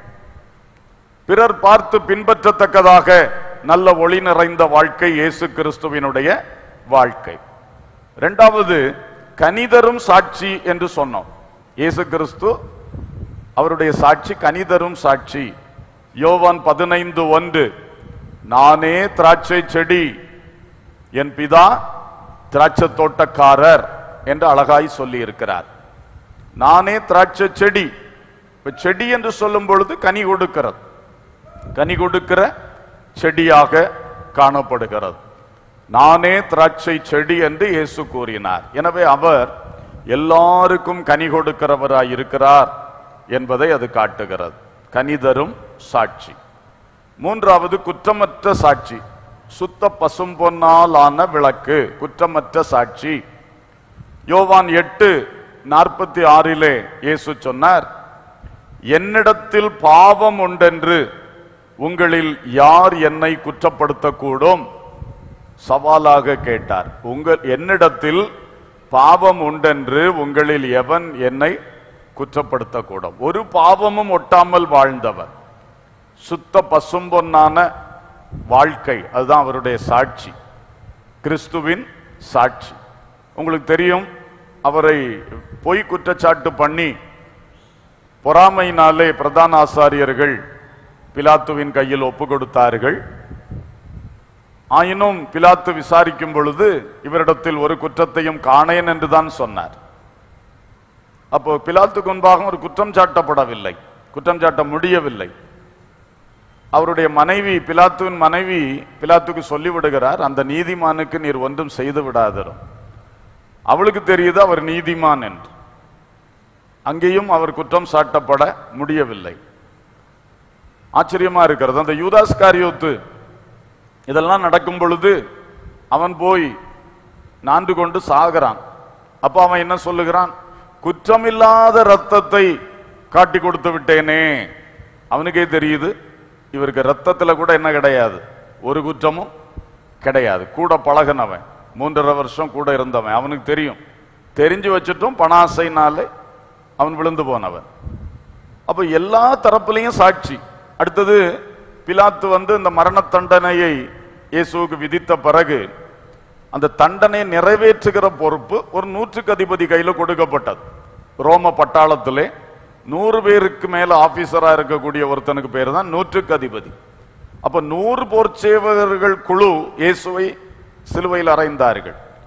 பிறர் பார்த்து பின்பற்றத்தக்கதாக நல்ல ஒளி நிறைந்த வாழ்க்கை இயேசு கிறிஸ்துவினுடைய வாழ்க்கை இரண்டாவது கனிதரும் சாட்சி என்று சொன்னோம் இயேசு கிறிஸ்து அவருடைய சாட்சி கனிதரும் சாட்சி யோவான் பதினைந்து ஒன்று நானே திராட்சை செடி என் பிதா திராட்சை தோட்டக்காரர் என்று அழகாய் சொல்லி இருக்கிறார் நானே திராட்சை செடி இப்ப செடி என்று சொல்லும் பொழுது கனி கொடுக்கிறது கனி கொடுக்கிற செடியாக காணப்படுகிறது நானே திராட்சை செடி என்று இயேசு கூறினார் எனவே அவர் எல்லாருக்கும் கனி கொடுக்கிறவராய் இருக்கிறார் என்பதை அது காட்டுகிறது கனிதரும் சாட்சி மூன்றாவது குற்றமற்ற சாட்சி சுத்த பசும்பொன்னால் ஆன விளக்கு குற்றமற்ற சாட்சி யோவான் எட்டு நாற்பத்தி ஆறிலே இயேசு சொன்னார் என்னிடத்தில் பாவம் உண்டென்று உங்களில் யார் என்னை குற்றப்படுத்தக்கூடும் சவாலாக கேட்டார் உங்கள் என்னிடத்தில் பாவம் உண்டென்று உங்களில் எவன் என்னை குற்றப்படுத்தக்கூடும் ஒரு பாவமும் ஒட்டாமல் வாழ்ந்தவர் சுத்த பசும்பொன்னான வாழ்க்கை அதுதான் அவருடைய சாட்சி கிறிஸ்துவின் சாட்சி உங்களுக்கு தெரியும் அவரை பொய் குற்றச்சாட்டு பண்ணி பொறாமையினாலே பிரதான ஆசாரியர்கள் பிலாத்துவின் கையில் ஒப்பு கொடுத்தார்கள் ஆயினும் பிலாத்து விசாரிக்கும் பொழுது இவரிடத்தில் ஒரு குற்றத்தையும் காணேன் என்றுதான் சொன்னார் அப்போ பிலாத்துக்கு முன்பாக ஒரு குற்றம் சாட்டப்படவில்லை குற்றம் சாட்ட முடியவில்லை அவருடைய மனைவி பிலாத்துவின் மனைவி பிலாத்துக்கு சொல்லிவிடுகிறார் அந்த நீதிமானுக்கு நீர் ஒன்றும் செய்து விடாதரும் அவளுக்கு தெரியுது அவர் நீதிமான் என்று அங்கேயும் அவர் குற்றம் சாட்டப்பட முடியவில்லை ஆச்சரியமா இருக்கிறது அந்த யூதாஸ் காரியோத்து இதெல்லாம் நடக்கும் பொழுது அவன் போய் நான்கு கொண்டு சாகிறான் அப்ப அவன் என்ன சொல்லுகிறான் குற்றமில்லாத ரத்தத்தை காட்டி கொடுத்து விட்டேனே அவனுக்கே தெரியுது இவருக்கு ரத்தத்துல கூட என்ன கிடையாது ஒரு குற்றமும் கிடையாது கூட பழகினவன் மூன்றரை வருஷம் கூட இருந்தவன் அவனுக்கு தெரியும் தெரிஞ்சு வச்சுட்டும் பணாசைனாலே அவன் விழுந்து போனவன் அப்ப எல்லா தரப்புலையும் சாட்சி அடுத்தது பிலாத்து வந்து இந்த மரண தண்டனையை இயேசுவுக்கு விதித்த பிறகு அந்த தண்டனையை நிறைவேற்றுகிற பொறுப்பு ஒரு நூற்றுக்கு அதிபதி கையில கொடுக்கப்பட்டது ரோம பட்டாளத்திலே நூறு பேருக்கு மேல ஆபீசரா இருக்கக்கூடிய ஒருத்தனுக்கு பேர் தான் நூற்றுக்கு அதிபதி அப்ப நூறு போர் சேவகர்கள் குழு இயேசுவை சிலுவையில் அறைந்தார்கள்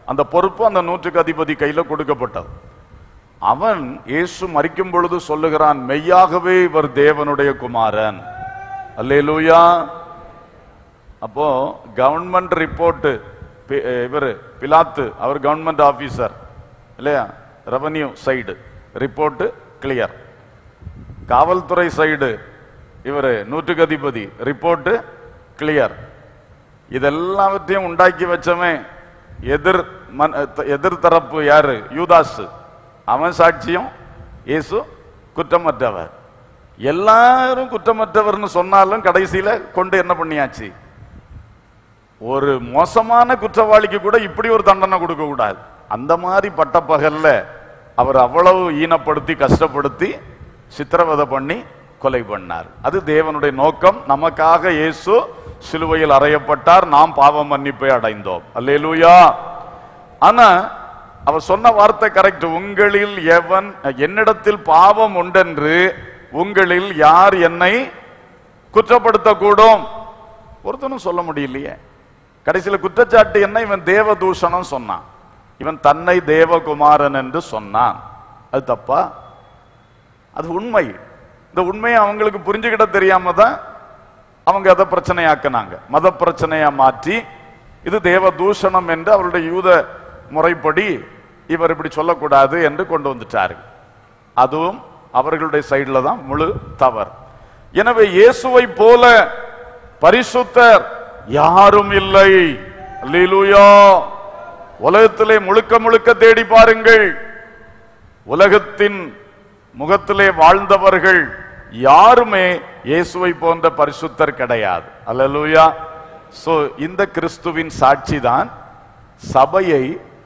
அந்த பொறுப்பு அந்த நூற்றுக்கு அதிபதி கையில கொடுக்கப்பட்டது அவன் இயேசு மரிக்கும் பொழுது சொல்லுகிறான் மெய்யாகவே இவர் தேவனுடைய குமாரன் அல்லேலூயா அப்போ கவர்மெண்ட் ரிப்போர்ட் இவர் பிலாத்து அவர் கவர்மெண்ட் ஆபீசர் இல்லையா ரெவன்யூ சைடு ரிப்போர்ட் கிளியர் காவல்துறை சைடு இவர் நூற்றுக்கு அதிபதி ரிப்போர்ட் கிளியர் இதெல்லாவற்றையும் உண்டாக்கி வச்சவன் எதிர் மன் எதிர் தரப்பு யாரு யூதாஸ் அவன் சாட்சியம் இயேசு குற்றமற்றவர் எல்லாரும் குற்றமற்றவர்னு சொன்னாலும் கடைசியில கொண்டு என்ன பண்ணியாச்சு ஒரு மோசமான குற்றவாளிக்கு கூட இப்படி ஒரு தண்டனை கொடுக்க கூடாது அந்த மாதிரி பட்டப்பகல்ல அவர் அவ்வளவு ஈனப்படுத்தி கஷ்டப்படுத்தி சித்திரவதை பண்ணி கொலை பண்ணார் அது தேவனுடைய நோக்கம் நமக்காக இயேசு சிலுவையில் அறையப்பட்டார் நாம் பாவ மன்னிப்பை அடைந்தோம் அல்லேலூயா ஆனா அவர் சொன்ன வார்த்தை கரெக்ட் உங்களில் எவன் என்னிடத்தில் பாவம் உண்டென்று உங்களில் யார் என்னை குற்றப்படுத்தக்கூடும் ஒருத்தனும் சொல்ல முடியலையே கடைசியில குற்றச்சாட்டு என்ன இவன் தேவ தூஷணம் சொன்னான் இவன் தன்னை தேவகுமாரன் என்று சொன்னான் அது தப்பா அது உண்மை இந்த உண்மையை அவங்களுக்கு புரிஞ்சுக்கிட்ட தெரியாம தான் அவங்க அதை பிரச்சனையாக்குனாங்க மத பிரச்சனையா மாற்றி இது தேவ தூஷணம் என்று அவருடைய யூத முறைப்படி இவர் இப்படி சொல்லக்கூடாது என்று கொண்டு வந்துட்டார்கள் அதுவும் அவர்களுடைய சைடுல தான் முழு தவறு எனவே இயேசுவை போல பரிசுத்தர் யாரும் இல்லை அல்லேலூயா உலகத்திலே முழுக்க முழுக்க தேடி பாருங்கள் உலகத்தின் முகத்திலே வாழ்ந்தவர்கள் யாருமே இயேசுவை போன்ற பரிசுத்தர் கிடையாது அல்லேலூயா சோ இந்த கிறிஸ்துவின் சாட்சி தான் சபையை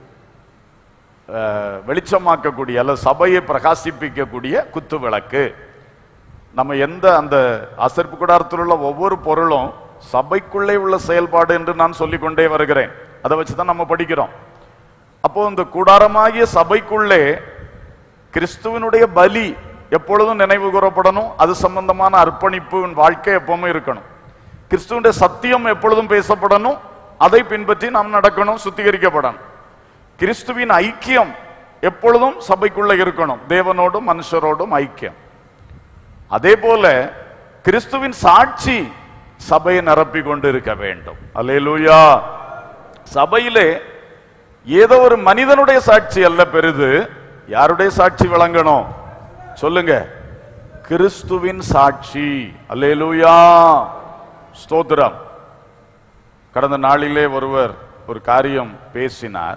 அஹ், வெளிச்சமாக்கக்கூடிய அல்லது சபையை பிரகாசிப்பிக்கக்கூடிய குத்து விளக்கு நம்ம எந்த அந்த அசர்ப்பு கூடாரத்தில் உள்ள ஒவ்வொரு பொருளும் சபைக்குள்ளே உள்ள செயல்பாடு என்று நான் சொல்லிக்கொண்டே வருகிறேன் அதை வச்சு தான் நம்ம படிக்கிறோம் அப்போ இந்த கூடாரமாகிய சபைக்குள்ளே கிறிஸ்துவனுடைய பலி எப்பொழுதும் நினைவு கூறப்படணும் அது சம்பந்தமான அர்ப்பணிப்பு உன் வாழ்க்கை எப்பவுமே இருக்கணும் கிறிஸ்துவனுடைய சத்தியம் எப்பொழுதும் பேசப்படணும் அதை பின்பற்றி நாம் நடக்கணும் சுத்திகரிக்கப்படணும் கிறிஸ்துவின் ஐக்கியம் எப்பொழுதும் சபைக்குள்ள இருக்கணும் தேவனோடும் மனுஷரோடும் ஐக்கியம் அதே போல கிறிஸ்துவின் சாட்சி சபையை நிரப்பி கொண்டு இருக்க வேண்டும் அல்லேலூயா சபையிலே ஏதோ ஒரு மனிதனுடைய சாட்சி அல்ல பெரிது யாருடைய சாட்சி விளங்கணும் சொல்லுங்க கிறிஸ்துவின் சாட்சி அல்லேலூயா ஸ்தோத்திரம் கடந்த நாளிலே ஒருவர் ஒரு காரியம் பேசினார்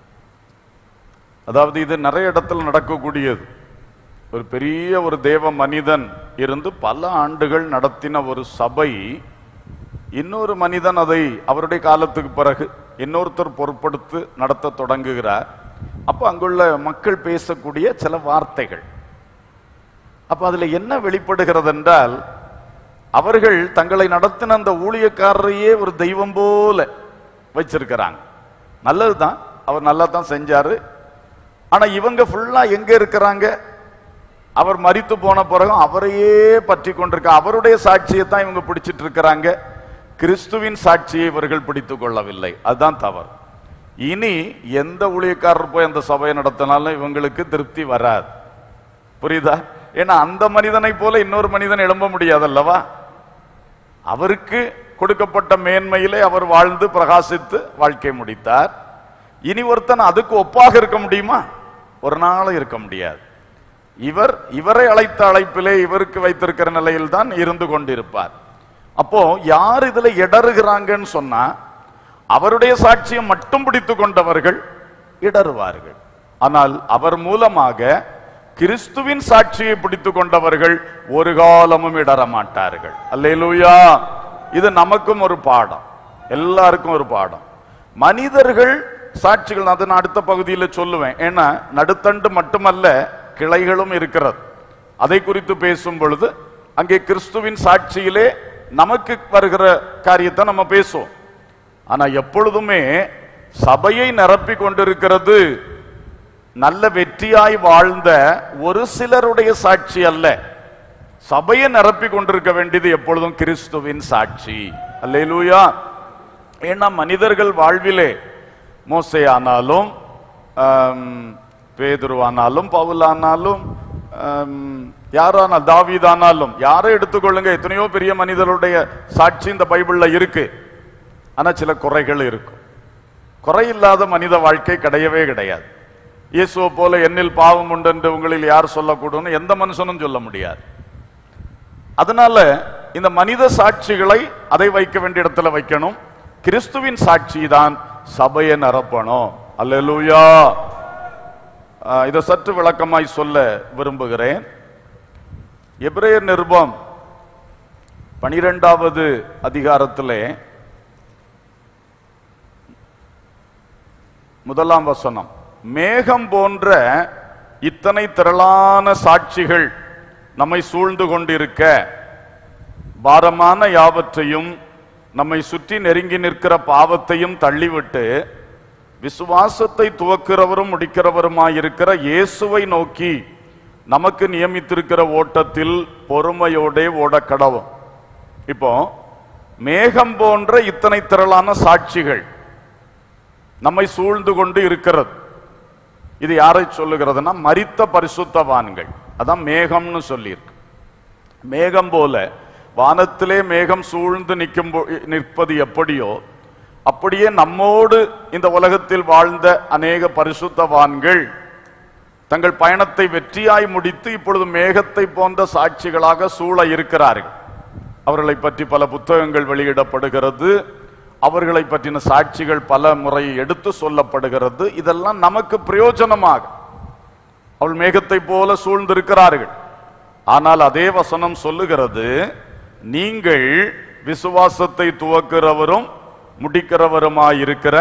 அதாவது இது நிறைய இடத்துல நடக்கக்கூடியது ஒரு பெரிய ஒரு தேவ மனிதன் இருந்து பல ஆண்டுகள் நடத்தின ஒரு சபை இன்னொரு மனிதன் அதை அவருடைய காலத்துக்கு பிறகு இன்னொருத்தர் பொறுப்படுத்து நடத்த தொடங்குகிறார் அப்போ அங்குள்ள மக்கள் பேசக்கூடிய சில வார்த்தைகள் அப்ப அதுல என்ன வெளிப்படுகிறது என்றால் அவர்கள் தங்களை நடத்தின அந்த ஊழியக்காரரையே ஒரு தெய்வம் போல வச்சிருக்கிறாங்க நல்லதுதான் அவர் நல்லா தான் செஞ்சாரு ஆனா இவங்க ஃபுல்லா எங்க இருக்கிறாங்க அவர் மரித்து போன பிறகு அவரையே பற்றி கொண்டிருக்க அவருடைய சாட்சியை தான் இவங்க பிடிச்சிட்டு இருக்கிறாங்க கிறிஸ்துவின் சாட்சியை இவர்கள் பிடித்துக் கொள்ளவில்லை அதுதான் தவறு இனி எந்த ஊழியக்காரர் போய் அந்த சபையை நடத்தினாலும் இவங்களுக்கு திருப்தி வராது புரியுதா ஏன்னா அந்த மனிதனை போல இன்னொரு மனிதன் எழும்ப முடியாதல்லவா அவருக்கு கொடுக்கப்பட்ட மேன்மையிலே அவர் வாழ்ந்து பிரகாசித்து வாழ்க்கை முடித்தார் இனி ஒருத்தன் அதுக்கு ஒப்பாக இருக்க முடியுமா ஒரு நாளும் இருக்க முடியாது இவர் இவரை அழைத்த அழைப்பிலே இவருக்கு வைத்திருக்கிற நிலையில் தான் இருந்து கொண்டிருப்பார் அப்போ யார் இதுல இடறுகிறாங்கன்னு சொன்னா அவருடைய சாட்சியம் மட்டும் பிடித்து கொண்டவர்கள் இடறுவார்கள் ஆனால் அவர் மூலமாக கிறிஸ்துவின் சாட்சியை பிடித்து கொண்டவர்கள் ஒரு காலமும் இடற மாட்டார்கள் அல்லேலூயா இது நமக்கும் ஒரு பாடம் எல்லாருக்கும் ஒரு பாடம் மனிதர்கள் சாட்சிகள் அதை நான் அடுத்த பகுதியில் சொல்லுவேன் ஏன்னா நடுத்தண்டு மட்டுமல்ல கிளைகளும் இருக்கிறது அதை குறித்து பேசும் பொழுது அங்கே கிறிஸ்துவின் சாட்சியிலே நமக்கு வருகிற காரியத்தை நம்ம பேசுவோம் ஆனா எப்பொழுதுமே சபையை நிரப்பி கொண்டிருக்கிறது நல்ல வெற்றியாய் வாழ்ந்த ஒரு சிலருடைய சாட்சி அல்ல சபையை நிரப்பி கொண்டிருக்க வேண்டியது எப்பொழுதும் கிறிஸ்துவின் சாட்சி அல்லேலூயா ஏன்னா மனிதர்கள் வாழ்விலே மோசே ஆனாலும் ஆம், பேதுரு ஆனாலும் பவுல் ஆனாலும் ஆம், யாரானால் தாவீதானாலும் யாரை எடுத்துக்கொள்ளுங்க எத்தனையோ பெரிய மனிதருடைய சாட்சி இந்த பைபிள்ல இருக்கு ஆனா சில குறைகள் இருக்கும் குறையில்லாத மனித வாழ்க்கை கிடையவே கிடையாது இயேசுவை போல என்னில் பாவம் உண்டு என்று உங்களில் யார் சொல்லக்கூடும்னு எந்த மனுஷனும் சொல்ல முடியாது அதனால இந்த மனித சாட்சிகளை அதை வைக்க வேண்டிய இடத்துல வைக்கணும் கிறிஸ்துவின் சாட்சி தான் சபையை நிரப்பணும் அல்லேலூயா ஆஹ், இதை சற்று விளக்கமாய் சொல்ல விரும்புகிறேன் எபிரேயர் நிருபம் பனிரெண்டாவது அதிகாரத்திலே முதலாம் வசனம் மேகம் போன்ற இத்தனை திரளான சாட்சிகள் நம்மை சூழ்ந்து கொண்டிருக்க பாரமான யாவற்றையும் நம்மை சுற்றி நெருங்கி நிற்கிற பாவத்தையும் தள்ளிவிட்டு விசுவாசத்தை துவக்கிறவரும் முடிக்கிறவருமாயிருக்கிற இயேசுவை நோக்கி நமக்கு நியமித்திருக்கிற ஓட்டத்தில் பொறுமையோடே ஓடக்கடவும் இப்போ மேகம் போன்ற இத்தனை திரளான சாட்சிகள் நம்மை சூழ்ந்து கொண்டு இருக்கிறது இது யாரை சொல்லுகிறதுனா மரித்த பரிசுத்தவான்கள் அதான் மேகம்னு சொல்லியிருக்கு மேகம் போல வானத்திலே மேகம் சூழ்ந்து நிற்கும் போ- நிற்பது எப்படியோ அப்படியே நம்மோடு இந்த உலகத்தில் வாழ்ந்த அநேக பரிசுத்தவான்கள் தங்கள் பயணத்தை வெற்றியாய் முடித்து இப்பொழுது மேகத்தை போன்ற சாட்சிகளாக சூழ இருக்கிறார்கள் அவர்களை பற்றி பல புத்தகங்கள் வெளியிடப்படுகிறது அவர்களை பற்றின சாட்சிகள் பல முறை எடுத்து சொல்லப்படுகிறது இதெல்லாம் நமக்கு பிரயோஜனமாக அவள் மேகத்தை போல சூழ்ந்திருக்கிறார்கள் ஆனால் அதே வசனம் சொல்லுகிறது நீங்கள் விசுவாசத்தை துவக்கிறவரும் முடிக்கிறவருமாயிருக்கிற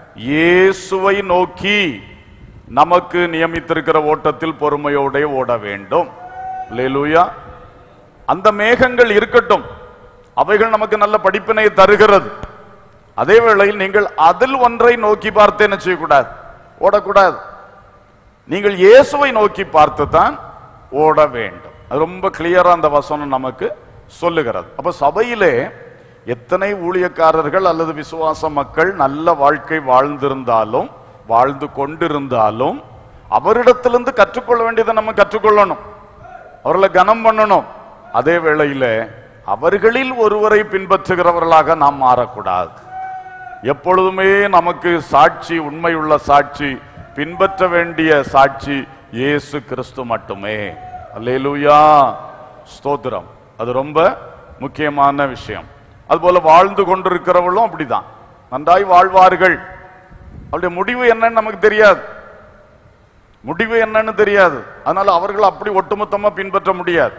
இயேசுவை நோக்கி நமக்கு நியமித்திருக்கிற ஓட்டத்தில் பொறுமையோட ஓட வேண்டும் அல்லேலூயா அந்த மேகங்கள் இருக்கட்டும் அவைகள் நமக்கு நல்ல படிப்பினை தருகிறது அதே வேளையில் நீங்கள் அதில் ஒன்றை நோக்கி பார்த்து என்ன செய்யக்கூடாது ஓடக்கூடாது நீங்கள் இயேசுவை நோக்கி பார்த்து தான் ஓட வேண்டும் அது ரொம்ப கிளியரா அந்த வசனம் நமக்கு சொல்லுகிறது அப்ப சபையிலே எத்தனை ஊழியக்காரர்கள் அல்லது விசுவாச மக்கள் நல்ல வாழ்க்கை வாழ்ந்திருந்தாலும் வாழ்ந்து கொண்டிருந்தாலும் அவரிடத்திலிருந்து கற்றுக்கொள்ள வேண்டியதை நம்ம கற்றுக்கொள்ளணும் அவர்களை கனம் பண்ணணும் அதே வேளையில அவர்களில் ஒருவரை பின்பற்றுகிறவர்களாக நாம் மாறக்கூடாது எப்பொழுதுமே நமக்கு சாட்சி உண்மையுள்ள சாட்சி பின்பற்ற வேண்டிய சாட்சி இயேசு கிறிஸ்து மட்டுமே அல்லேலூயா ஸ்தோத்திரம் அது ரொம்ப முக்கியமான விஷயம் அதுபோல வாழ்ந்து கொண்டிருக்கிறவர்களும் அப்படிதான் நன்றாய் வாழ்வார்கள் அவருடைய முடிவு என்னன்னு நமக்கு தெரியாது முடிவு என்னன்னு தெரியாது அதனால அவர்கள் அப்படி ஒட்டுமொத்தமா பின்பற்ற முடியாது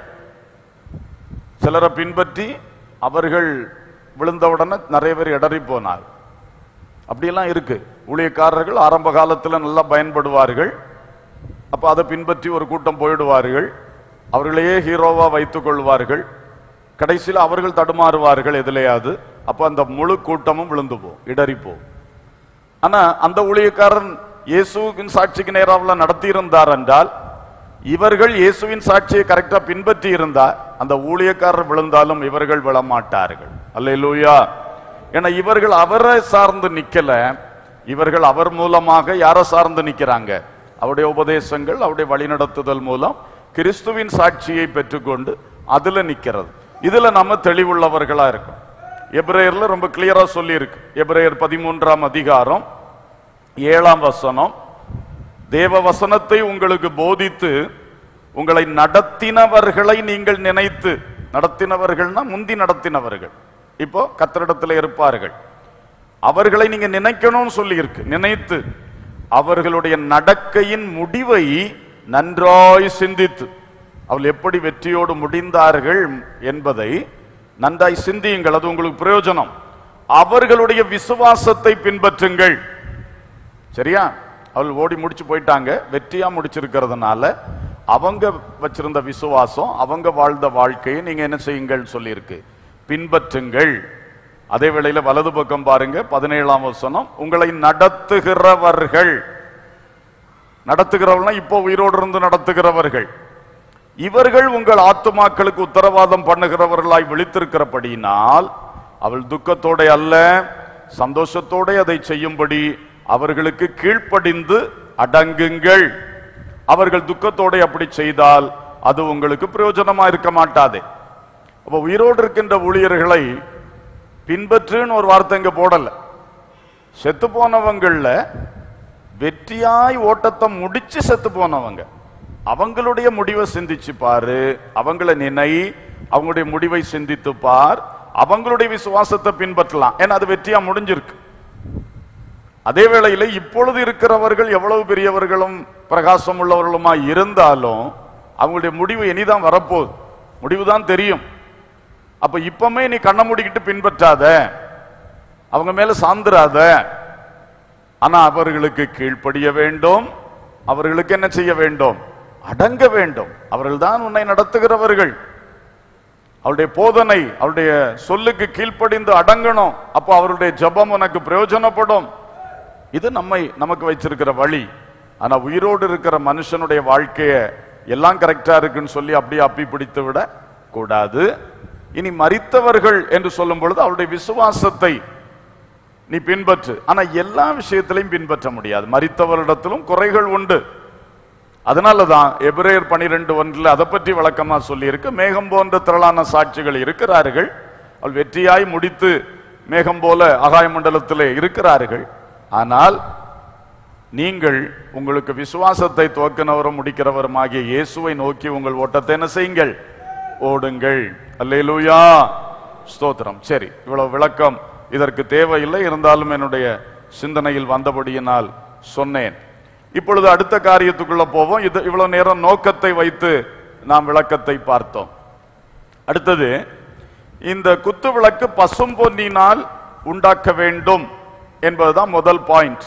சிலரை பின்பற்றி அவர்கள் விழுந்தவுடனே நிறைய பேர் இடறி போனார் அப்படியெல்லாம் இருக்கு ஊழியக்காரர்கள் ஆரம்ப காலத்தில் நல்லா பயன்படுவார்கள் அப்ப அதை பின்பற்றி ஒரு கூட்டம் போயிடுவார்கள் அவர்களையே ஹீரோவா வைத்துக் கொள்வார்கள் கடைசியில் அவர்கள் தடுமாறுவார்கள் எதிலையாவது அப்ப அந்த முழு கூட்டமும் விழுந்து போகும் இடறி போகும் ஆனா அந்த ஊழியக்காரன் இயேசுவின் சாட்சிக்கு நேராக நடத்தி இருந்தார் என்றால் இவர்கள் இயேசுவின் சாட்சியை கரெக்டா பின்பற்றி இருந்தால் அந்த ஊழியக்காரர் விழுந்தாலும் இவர்கள் விழமாட்டார்கள் அல்லேலூயா ஏன்னா இவர்கள் அவரை சார்ந்து நிக்கல இவர்கள் அவர் மூலமாக யாரை சார்ந்து நிக்கிறாங்க அவருடைய உபதேசங்கள் அவருடைய வழிநடத்துதல் மூலம் கிறிஸ்துவின் சாட்சியை பெற்றுக்கொண்டு அதுல நிக்கிறது இதுல நம்ம தெளிவுள்ளவர்களா இருக்கும் எபிரேயர்ல ரொம்ப கிளியரா சொல்லி இருக்கு எபிரேயர் பதிமூன்றாம் அதிகாரம் ஏழாம் வசனம் தேவ வசனத்தை உங்களுக்கு போதித்து உங்களை நடத்தினவர்களை நீங்கள் நினைத்து நடத்தினவர்கள்னா முந்தி நடத்தினவர்கள் இப்போ கத்தரிடத்தில் இருப்பார்கள் அவர்களை நீங்க நினைக்கணும்னு சொல்லி இருக்கு நினைத்து அவர்களுடைய நடக்கையின் முடிவை நன்றாய் சிந்தித்து அவள் எப்படி வெற்றியோடு முடிந்தார்கள் என்பதை நன்றாய் சிந்தியுங்கள் அது உங்களுக்கு பிரயோஜனம் அவர்களுடைய விசுவாசத்தை பின்பற்றுங்கள் சரியா அவள் ஓடி முடிச்சு போயிட்டாங்க வெற்றியா முடிச்சிருக்கிறதுனால அவங்க வச்சிருந்த விசுவாசம் அவங்க வாழ்ந்த வாழ்க்கையை நீங்க என்ன செய்யுங்கள் சொல்லியிருக்கு பின்பற்றுங்கள் அதே வேளையில வலது பக்கம் பாருங்க பதினேழாம் வசனம் உங்களை நடத்துகிறவர்கள் நடத்துகிறவர்கள் இப்போ உயிரோடு இருந்து நடத்துகிறவர்கள் இவர்கள் உங்கள் ஆத்துமாக்களுக்கு உத்தரவாதம் பண்ணுகிறவர்களாய் விழித்திருக்கிறபடியினால் அவள் துக்கத்தோட அல்ல சந்தோஷத்தோட அதை செய்யும்படி அவர்களுக்கு கீழ்ப்படிந்து அடங்குங்கள் அவர்கள் துக்கத்தோட அப்படி செய்தால் அது உங்களுக்கு பிரயோஜனமா இருக்க மாட்டாதே அப்ப உயிரோடு இருக்கின்ற ஊழியர்களை பின்பற்றுன்னு ஒரு வார்த்தை இங்க போடல செத்து போனவங்கள்ல வெற்றியாய் ஓட்டத்தை முடிச்சு செத்து போனவங்க அவங்களுடைய முடிவை சிந்திச்சு பாரு அவங்கள நினை அவங்களுடைய முடிவை சிந்தித்து பார் அவங்களுடைய விசுவாசத்தை பின்பற்றலாம் ஏன்னா அது வெற்றியா முடிஞ்சிருக்கு அதே வேளையில இப்பொழுது இருக்கிறவர்கள் எவ்வளவு பெரியவர்களும் பிரகாசம் உள்ளவர்களுமா இருந்தாலும் அவங்களுடைய முடிவு இனிதான் வரப்போகுது முடிவு தான் தெரியும் அப்ப இப்பமே நீ கண்ணை மூடிக்கிட்டு பின்பற்றாத அவங்க மேல சாந்துராத ஆனா அவர்களுக்கு கீழ்ப்படிய வேண்டும் அவர்களுக்கு என்ன செய்ய வேண்டும் அடங்க வேண்டும் அவர்கள் தான் உன்னை நடத்துகிறவர்கள் அவருடைய போதனை அவருடைய சொல்லுக்கு கீழ்ப்படிந்து அடங்கணும் அப்போ அவருடைய ஜெபம் உனக்கு பிரயோஜனப்படும் இது நம்மை நமக்கு வச்சிருக்கிற வழி ஆனா உயிரோடு இருக்கிற மனுஷனுடைய வாழ்க்கைய எல்லாம் கரெக்டா இருக்குன்னு சொல்லி அப்படியே அப்பி பிடித்து விட கூடாது இனி மரித்தவர்கள் என்று சொல்லும் பொழுது அவருடைய விசுவாசத்தை நீ பின்பற்று ஆனா எல்லா விஷயத்திலையும் பின்பற்ற முடியாது மரித்தவரிடத்திலும் குறைகள் உண்டு அதனாலதான் எபிரேயர் பனிரெண்டு ஒன்றில் அதை பற்றி விளக்கமா சொல்லியிருக்கு மேகம் போன்ற திரளான சாட்சிகள் இருக்கிறார்கள் அவள் வெற்றியாய் முடித்து மேகம் போல ஆகாய மண்டலத்திலே இருக்கிறார்கள் ஆனால் நீங்கள் உங்களுக்கு விசுவாசத்தை துவக்கினவரும் முடிக்கிறவரும் ஆகிய இயேசுவை நோக்கி உங்கள் ஓட்டத்தை என்ன செய்யுங்கள் ஓடுங்கள் அல்லேலூயா ஸ்தோத்திரம் சரி இவ்வளவு விளக்கம் இதற்கு தேவையில்லை இருந்தாலும் என்னுடைய சிந்தனையில் வந்தபடியினால் சொன்னேன் இப்பொழுது அடுத்த காரியத்துக்குள்ள போவோம் இது இவ்வளவு நேரம் நோக்கத்தை வைத்து நாம் விளக்கத்தை பார்த்தோம் அடுத்தது இந்த குத்து விளக்கு பசும் பொன்னினால் உண்டாக்க வேண்டும் என்பதுதான் முதல் பாயிண்ட்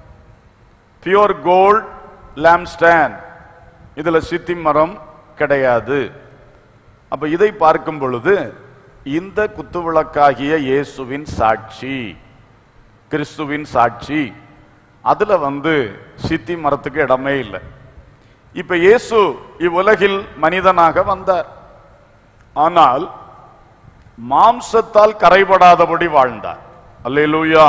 பியூர் கோல்ட் லேம்ஸ்டாண்ட் இதுல சித்தி மரம் கிடையாது அப்ப இதை பார்க்கும் பொழுது இந்த குத்துவிளக்காகிய இயேசுவின் சாட்சி கிறிஸ்துவின் சாட்சி அதுல வந்து சித்தி மரத்துக்கு இடமே இல்லை இப்ப இயேசு இவ்வுலகில் மனிதனாக வந்தார் ஆனால் மாம்சத்தால் கரைபடாதபடி வாழ்ந்தார் அல்லேலூயா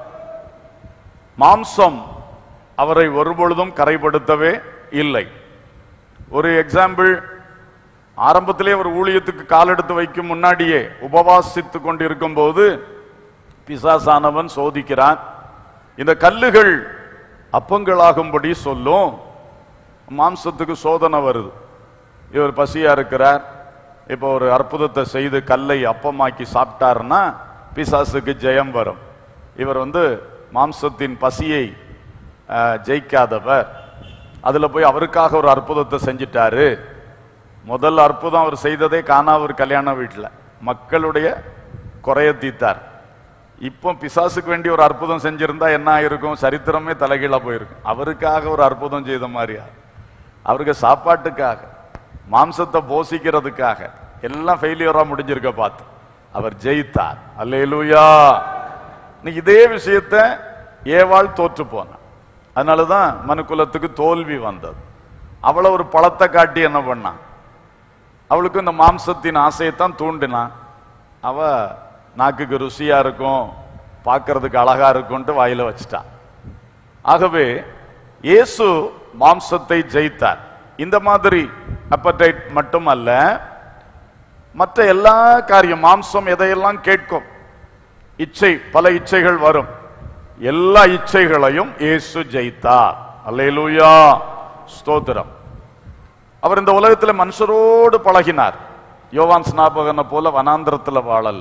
மாம்சம் அவரை ஒருபொழுதும் கரைப்படுத்தவே இல்லை ஒரு எக்ஸாம்பிள் ஆரம்பத்திலே அவர் ஊழியத்துக்கு காலெடுத்து வைக்கும் முன்னாடியே உபவாசித்துக் கொண்டிருக்கும் போது பிசாசானவன் சோதிக்கிறான் இந்த கல்லுகள் அப்பங்களாகும்படி சொல்லும் மாம்சத்துக்கு சோதனை வருது இவர் பசியா இருக்கிறார் இப்போ ஒரு அற்புதத்தை செய்து கல்லை அப்பமாக்கி சாப்பிட்டாருன்னா பிசாசுக்கு ஜெயம் வரும் இவர் வந்து மாம்சத்தின் பசியை அஹ், ஜெயிக்காதவர் அதுல போய் அவருக்காக ஒரு அற்புதத்தை செஞ்சிட்டாரு முதல் அற்புதம் அவர் செய்ததே காணாவூர் கல்யாண வீட்டில் மக்களுடைய குறைய தீர்த்தார் இப்போ பிசாசுக்கு வேண்டி ஒரு அற்புதம் செஞ்சிருந்தா என்ன ஆயிருக்கும் சரித்திரமே தலைகீழா போயிருக்கும் அவருக்காக ஒரு அற்புதம் செய்த மாதிரியா அவருக்கு சாப்பாட்டுக்காக மாம்சத்தை போஷிக்கிறதுக்காக எல்லாம் ஃபெயிலியரா முடிஞ்சிருக்க பார்த்து அவர் ஜெயித்தார் அல்லேலூயா இன்னைக்கு இதே விஷயத்த ஏவாள் தோற்று போனான் அதனாலதான் மனுக்குலத்துக்கு தோல்வி வந்தது அவளை ஒரு பழத்தை காட்டி என்ன பண்ணான் அவளுக்கு இந்த மாம்சத்தின் ஆசையைத்தான் தூண்டினான் அவ நாக்குக்கு ருசியா இருக்கும் பார்க்கறதுக்கு அழகா இருக்கும்ட்டு வாயில வச்சிட்டான் ஆகவே இயேசு மாம்சத்தை ஜெயித்தார் இந்த மாதிரி அப்படைட் மட்டுமல்ல மற்ற எல்லா காரியம் மாம்சம் எதையெல்லாம் கேட்கும் இச்சை பல இச்சைகள் வரும் எல்லா இச்சைகளையும் இயேசு ஜெயித்தார் அல்லேலூயா ஸ்தோத்திரம் அவர் இந்த உலகத்துல மனுஷரோடு பழகினார் யோவான் ஸ்நாபகனை போல வனாந்திரத்துல வாழல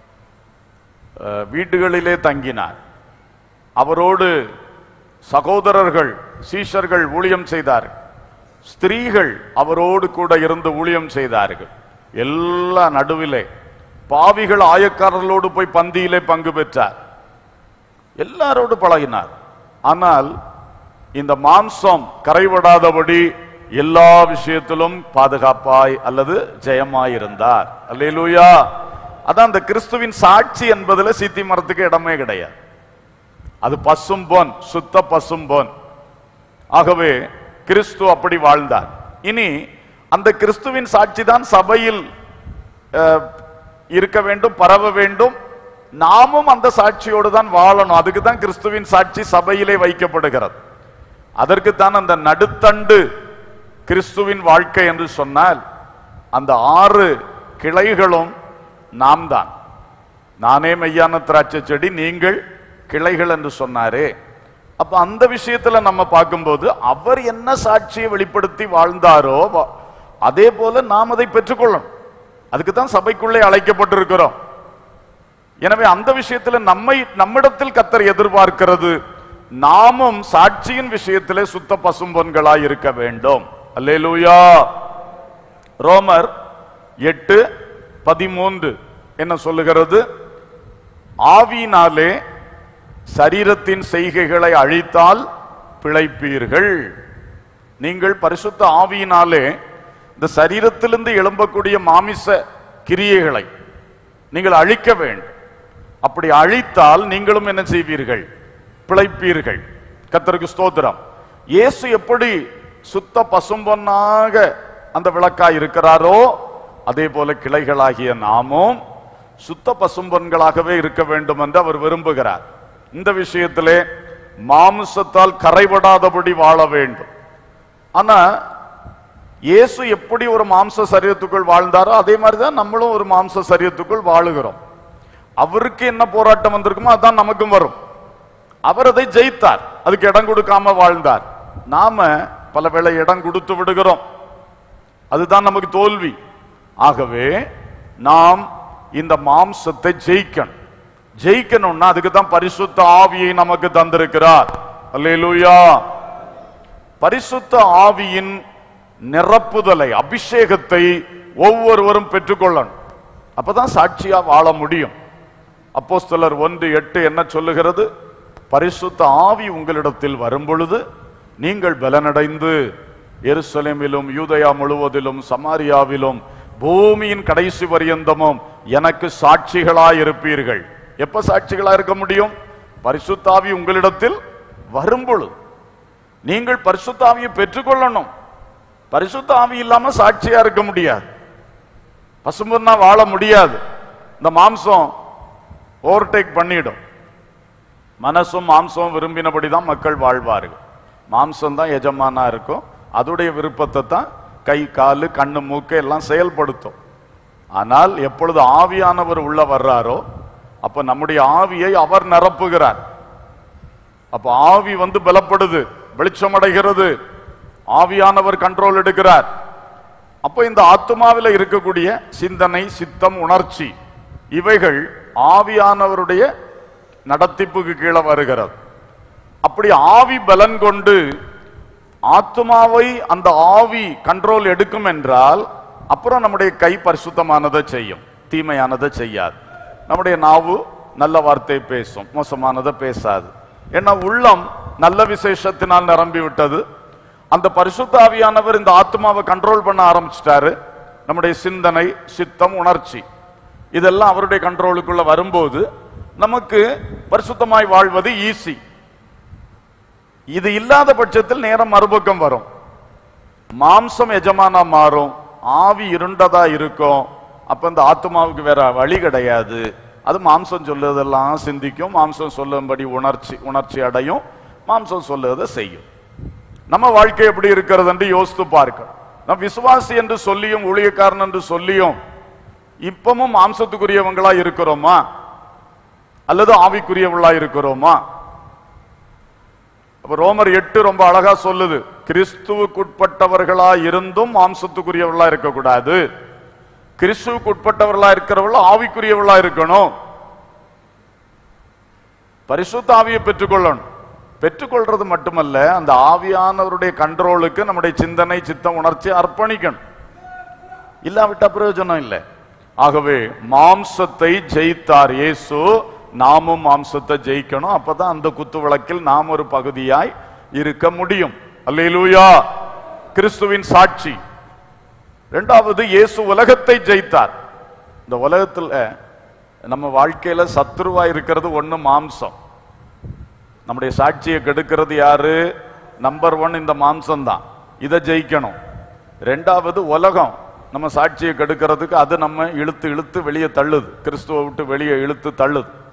அஹ், வீடுகளிலே தங்கினார் அவரோடு சகோதரர்கள் சீஷர்கள் ஊழியம் செய்தார்கள் ஸ்திரீகள் அவரோடு கூட இருந்து ஊழியம் செய்தார்கள் எல்லா நடுவிலே பாவிகள் ஆயக்காரர்களோடு போய் பந்தியிலே பங்கு பெற்றார் எல்லாரோடு பழகினார் ஆனால் இந்த மாம்சம் கரைபடாதபடி எல்லா விஷயத்திலும் பாதுகாப்பாய் அல்லது ஜெயமாய் இருந்தார் அல்லேலூயா அதான் அந்த கிறிஸ்துவின் சாட்சி என்பதுல சித்தி மரத்துக்கு இடமே கிடையாது அது பசும்பொன் சுத்த பசும்பொன் ஆகவே கிறிஸ்து அப்படி வாழ்ந்தார் இனி அந்த கிறிஸ்துவின் சாட்சி தான் சபையில் அஹ், இருக்க வேண்டும் பரவ வேண்டும் நாமும் அந்த சாட்சியோடு தான் வாழணும் அதுக்கு தான் கிறிஸ்துவின் சாட்சி சபையிலே வைக்கப்படுகிறது அதற்குத்தான் அந்த நடுத்தண்டு கிறிஸ்துவின் வாழ்க்கை என்று சொன்னால் அந்த ஆறு கிளைகளும் நாம் தான் நானே மெய்யான திராட்சை செடி நீங்கள் கிளைகள் என்று சொன்னாரே அப்ப அந்த விஷயத்துல நம்ம பார்க்கும்போது அவர் என்ன சாட்சியை வெளிப்படுத்தி வாழ்ந்தாரோ வா- அதே போல நாம் அதை பெற்றுக்கொள்ளணும் அதுக்கு தான் சபைக்குள்ளே அழைக்கப்பட்டிருக்கிறோம் எனவே அந்த விஷயத்துல நம்மை நம்மிடத்தில் கத்தர் எதிர்பார்க்கிறது நாமும் சாட்சியின் விஷயத்திலே சுத்த பசும்பொன்களாய் இருக்க வேண்டும் அல்லேலூயா ரோமர் எட்டு பதிமூன்று என்ன சொல்லுகிறது ஆவியினாலே சரீரத்தின் செய்கைகளை அழித்தால் பிழைப்பீர்கள் நீங்கள் பரிசுத்த ஆவியினாலே இந்த சரீரத்திலிருந்து எழும்பக்கூடிய மாமிச கிரியைகளை நீங்கள் அழிக்க வேண்டும் அப்படி அழித்தால் நீங்களும் என்ன செய்வீர்கள் பிழைப்பீர்கள் கத்தருக்கு ஸ்தோத்திரம் இயேசு எப்படி சுத்த பசும்பொன்னாக அந்த விளக்காய் இருக்கிறாரோ அதே போல கிளைகளாகிய நாமும் சுத்த பசும்பொன்களாகவே இருக்க வேண்டும் என்று அவர் விரும்புகிறார் இந்த விஷயத்திலே மாமிசத்தால் கரைபடாதபடி வாழ வேண்டும் ஆனா இயேசு எப்படி ஒரு மாம்ச சரீரத்துக்குள் வாழ்ந்தாரோ அதே மாதிரி தான் நம்மளும் ஒரு மாம்ச சரீரத்துக்குள் வாழுகிறோம் அவருக்கு என்ன போராட்டம் வந்திருக்குமோ அதான் நமக்கும் வரும் அவர் அதை ஜெயித்தார் அதுக்கு இடம் கொடுக்காம வாழ்ந்தார் நாம பல வேளை இடம் கொடுத்து விடுகிறோம் அதுதான் நமக்கு தோல்வி ஆகவே நாம் இந்த மாம்சத்தை ஜெயிக்கணும் ஜெயிக்கணும்னா அதுக்கு தான் பரிசுத்த ஆவியை நமக்கு தந்திருக்கிறார் அல்லேலூயா பரிசுத்த ஆவியின் நிரப்புதலை அபிஷேகத்தை ஒவ்வொருவரும் பெற்றுக்கொள்ளணும் அப்பதான் சாட்சியா வாழ முடியும் அப்போஸ்தலர் ஒன்று எட்டு என்ன சொல்லுகிறது பரிசுத்த ஆவி உங்களிடத்தில் வரும் பொழுது நீங்கள் பலனடைந்து எருசலேமிலும் யூதயா முழுவதிலும் சமாரியாவிலும் பூமியின் கடைசி பரியந்தமும் எனக்கு சாட்சிகளாய் இருப்பீர்கள் எப்ப சாட்சிகளா இருக்க முடியும் பரிசுத்த ஆவி உங்களிடத்தில் வரும் பொழுது நீங்கள் பரிசுத்த ஆவியை பெற்றுக்கொள்ளணும் பரிசுத்த ஆவி இல்லாம சாட்சியா இருக்க முடியாது பசும்பொன்னா வாழ முடியாது இந்த மாம்சம் ஓவர்டேக் பண்ணிடும் மனசும் மாம்சம் விரும்பினபடி தான் மக்கள் வாழ்வார்கள் மாம்சம் தான் எஜமானா இருக்கும் அதோடைய விருப்பத்தை தான் கை காலு கண்ணு மூக்கு எல்லாம் செயல்படுத்தும் ஆனால் எப்பொழுது ஆவியானவர் உள்ள வர்றாரோ அப்ப நம்முடைய ஆவியை அவர் நிரப்புகிறார் அப்ப ஆவி வந்து பலப்படுது வெளிச்சமடைகிறது ஆவியானவர் கண்ட்ரோல் எடுக்கிறார் அப்ப இந்த ஆத்மாவில் இருக்கக்கூடிய சிந்தனை சித்தம் உணர்ச்சி இவைகள் ஆவியானவருடைய நடத்திப்புக்கு கீழே வருகிறது அப்படி ஆவி பலன் கொண்டு ஆத்மாவை அந்த ஆவி கண்ட்ரோல் எடுக்கும் என்றால் அப்புறம் நம்முடைய கை பரிசுத்தமானதை செய்யும் தீமையானதை செய்யாது நம்முடைய நாவு நல்ல வார்த்தை பேசும் மோசமானதை பேசாது ஏன்னா உள்ளம் நல்ல விசேஷத்தினால் நிரம்பி விட்டது அந்த பரிசுத்த ஆவியானவர் இந்த ஆத்மாவை கண்ட்ரோல் பண்ண ஆரம்பிச்சிட்டாரு நம்முடைய சிந்தனை சித்தம் உணர்ச்சி இதெல்லாம் அவருடைய கண்ட்ரோலுக்குள்ள வரும்போது நமக்கு பரிசுத்தமாய் வாழ்வது ஈஸி இது இல்லாத பட்சத்தில் நேரம் மறுபக்கம் வரும் மாம்சம் எஜமானா மாறும் ஆவி இருண்டதா இருக்கும் அப்ப இந்த ஆத்மாவுக்கு வேற வழி கிடையாது அது மாம்சம் சொல்லுவதெல்லாம் சிந்திக்கும் மாம்சம் சொல்லும்படி உணர்ச்சி உணர்ச்சி அடையும் மாம்சம் சொல்லுவதை செய்யும் நம்ம வாழ்க்கை எப்படி இருக்கிறது என்று யோசித்து பார்க்க நம் விசுவாசி என்று சொல்லியும் ஊழியக்காரன் என்று சொல்லியும் இப்பமும் மாம்சத்துக்குரியவங்களா இருக்கிறோமா அல்லது ஆவிக்குரியவங்களா இருக்கிறோமா அப்ப ரோமர் எட்டு ரொம்ப அழகா சொல்லுது கிறிஸ்துவுக்குட்பட்டவர்களா இருந்தும் மாம்சத்துக்குரியவர்களா இருக்கக்கூடாது கிறிஸ்துவுக்கு உட்பட்டவர்களா இருக்கிறவர்கள் ஆவிக்குரியவர்களா இருக்கணும் பரிசுத்த ஆவியை பெற்றுக்கொள்ளணும் பெற்றுக்கொள்றது மட்டுமல்ல அந்த ஆவியானவருடைய கண்ட்ரோலுக்கு நம்முடைய சிந்தனை சித்தம் உணர்ச்சி அர்ப்பணிக்கணும் இல்லாவிட்டா பிரயோஜனம் இல்லை ஆகவே மாம்சத்தை ஜெயித்தார் இயேசு நாமும் மாம்சத்தை ஜெயிக்கணும் அப்பதான் அந்த குத்து விளக்கில் நாம் ஒரு பகுதியாய் இருக்க முடியும் அல்லேலூயா கிறிஸ்துவின் சாட்சி இரண்டாவது இயேசு உலகத்தை ஜெயித்தார் இந்த உலகத்துல நம்ம வாழ்க்கையில சத்துருவா இருக்கிறது ஒண்ணு மாம்சம் நம்முடைய சாட்சியை கெடுக்கிறது யாரு நம்பர் ஒன் இந்த மாம்சம் தான் இதை ஜெயிக்கணும் ரெண்டாவது உலகம் நம்ம சாட்சியை கெடுக்கிறதுக்கு அது நம்ம இழுத்து இழுத்து வெளியே தள்ளுது கிறிஸ்துவை விட்டு வெளியே இழுத்து தள்ளுது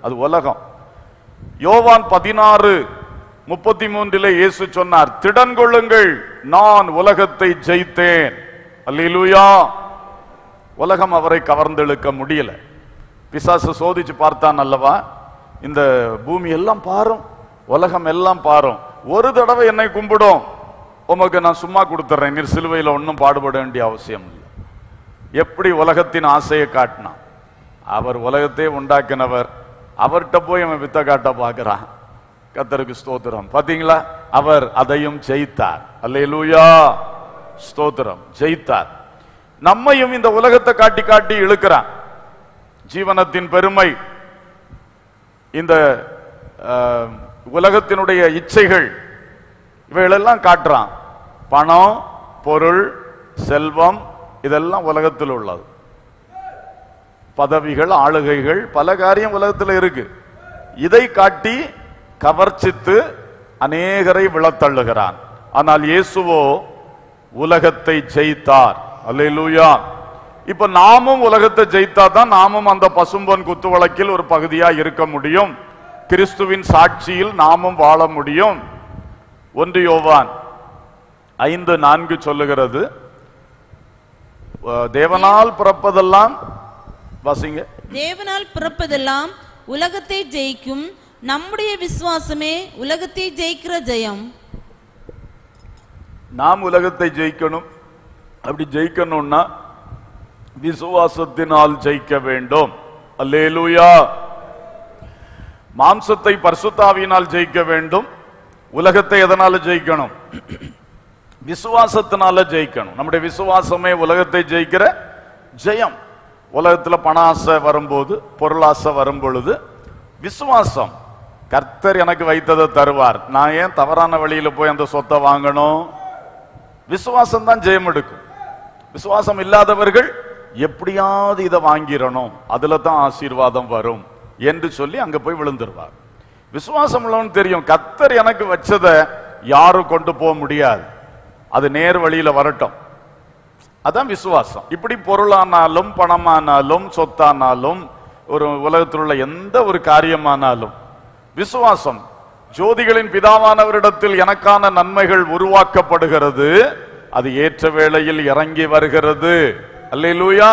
அது உலகம் யோவான் பதினாறு முப்பத்தி மூன்றிலே இயேசு சொன்னார் திடன் கொள்ளுங்கள் நான் உலகத்தை ஜெயித்தேன் அல்லேலூயா உலகம் அவரை கவர்ந்தெழுக்க முடியல பிசாசு சோதிச்சு பார்த்தான் அல்லவா இந்த பூமி எல்லாம் பாரும் உலகம் எல்லாம் பாரும் ஒரு தடவை என்னை கும்பிடும் உமக்கு நான் சும்மா கொடுத்துறேன் நீர் சிலுவையில் ஒன்றும் பாடுபட வேண்டிய அவசியம் இல்லை எப்படி உலகத்தின் ஆசையை காட்டினான் அவர் உலகத்தையே உண்டாக்கினவர் அவர்கிட்ட போய் அவன் வித்த காட்ட பார்க்கறான் கத்தருக்கு ஸ்தோத்திரம் பாத்தீங்களா அவர் அதையும் ஜெயித்தார் அல்லேலூயா ஸ்தோத்திரம் ஜெயித்தார் நம்மையும் இந்த உலகத்தை காட்டி காட்டி இழுக்கிறான் ஜீவனத்தின் பெருமை இந்த அஹ், உலகத்தினுடைய இச்சைகள் இவைகளெல்லாம் காட்டுறான் பணம் பொருள் செல்வம் இதெல்லாம் உலகத்தில் உள்ளது பதவிகள் ஆளுகைகள் பல காரியம் உலகத்தில் இருக்கு இதை காட்டி கவர்ச்சித்து அநேகரை விழத்தள்ளுகிறான் ஆனால் இயேசுவோ உலகத்தை ஜெயித்தார் அல்லேலூயா இப்ப நாமும் உலகத்தை ஜெயித்தா தான் நாமும் அந்த பசும்பொன் குத்து வழக்கில் ஒரு பகுதியா இருக்க முடியும் கிறிஸ்துவின் சாட்சியில் நாமும் வாழ முடியும் ஒன்று யோவான் ஐந்து நான்கு சொல்லுகிறது அஹ், தேவனால் பிறப்பதெல்லாம் வாசிங்க தேவனால் பிறப்பதெல்லாம் உலகத்தை ஜெயிக்கும் நம்முடைய விசுவாசமே உலகத்தை ஜெயிக்கிற ஜெயம் நாம் உலகத்தை ஜெயிக்கணும் அப்படி ஜெயிக்கணும்னா விசுவாசத்தினால் ஜெயிக்க வேண்டும் அல்லேலூயா மாம்சத்தை பரிசுத்தாவியினால் ஜெயிக்க வேண்டும் உலகத்தை எதனால ஜெயிக்கணும் விசுவாசத்தினால ஜெயிக்கணும் நம்முடைய விசுவாசமே உலகத்தை ஜெயிக்கிற ஜெயம் உலகத்துல பண ஆசை வரும்போது பொருளாசை வரும் பொழுது விசுவாசம் கர்த்தர் எனக்கு வைத்ததை தருவார் நான் ஏன் தவறான வழியில போய் அந்த சொத்தை வாங்கணும் விசுவாசம் தான் ஜெயம் எடுக்கும் விசுவாசம் இல்லாதவர்கள் எப்படியாவது இதை வாங்கிடணும் அதுல தான் ஆசீர்வாதம் வரும் என்று சொல்லி அங்க போய் விழுந்துருவார் விசுவாசம் உள்ளவன் தெரியும் கத்தர் எனக்கு வச்சதை யாரும் கொண்டு போக முடியாது அது நேர் வழியில வரட்டும் அதான் விசுவாசம் இப்படி பொருளானாலும் பணமானாலும் சொத்தானாலும் ஒரு உலகத்தில் உள்ள எந்த ஒரு காரியமானாலும் விசுவாசம் ஜோதிகளின் பிதாவானவரிடத்தில் எனக்கான நன்மைகள் உருவாக்கப்படுகிறது அது ஏற்ற வேளையில் இறங்கி வருகிறது அல்லேலூயா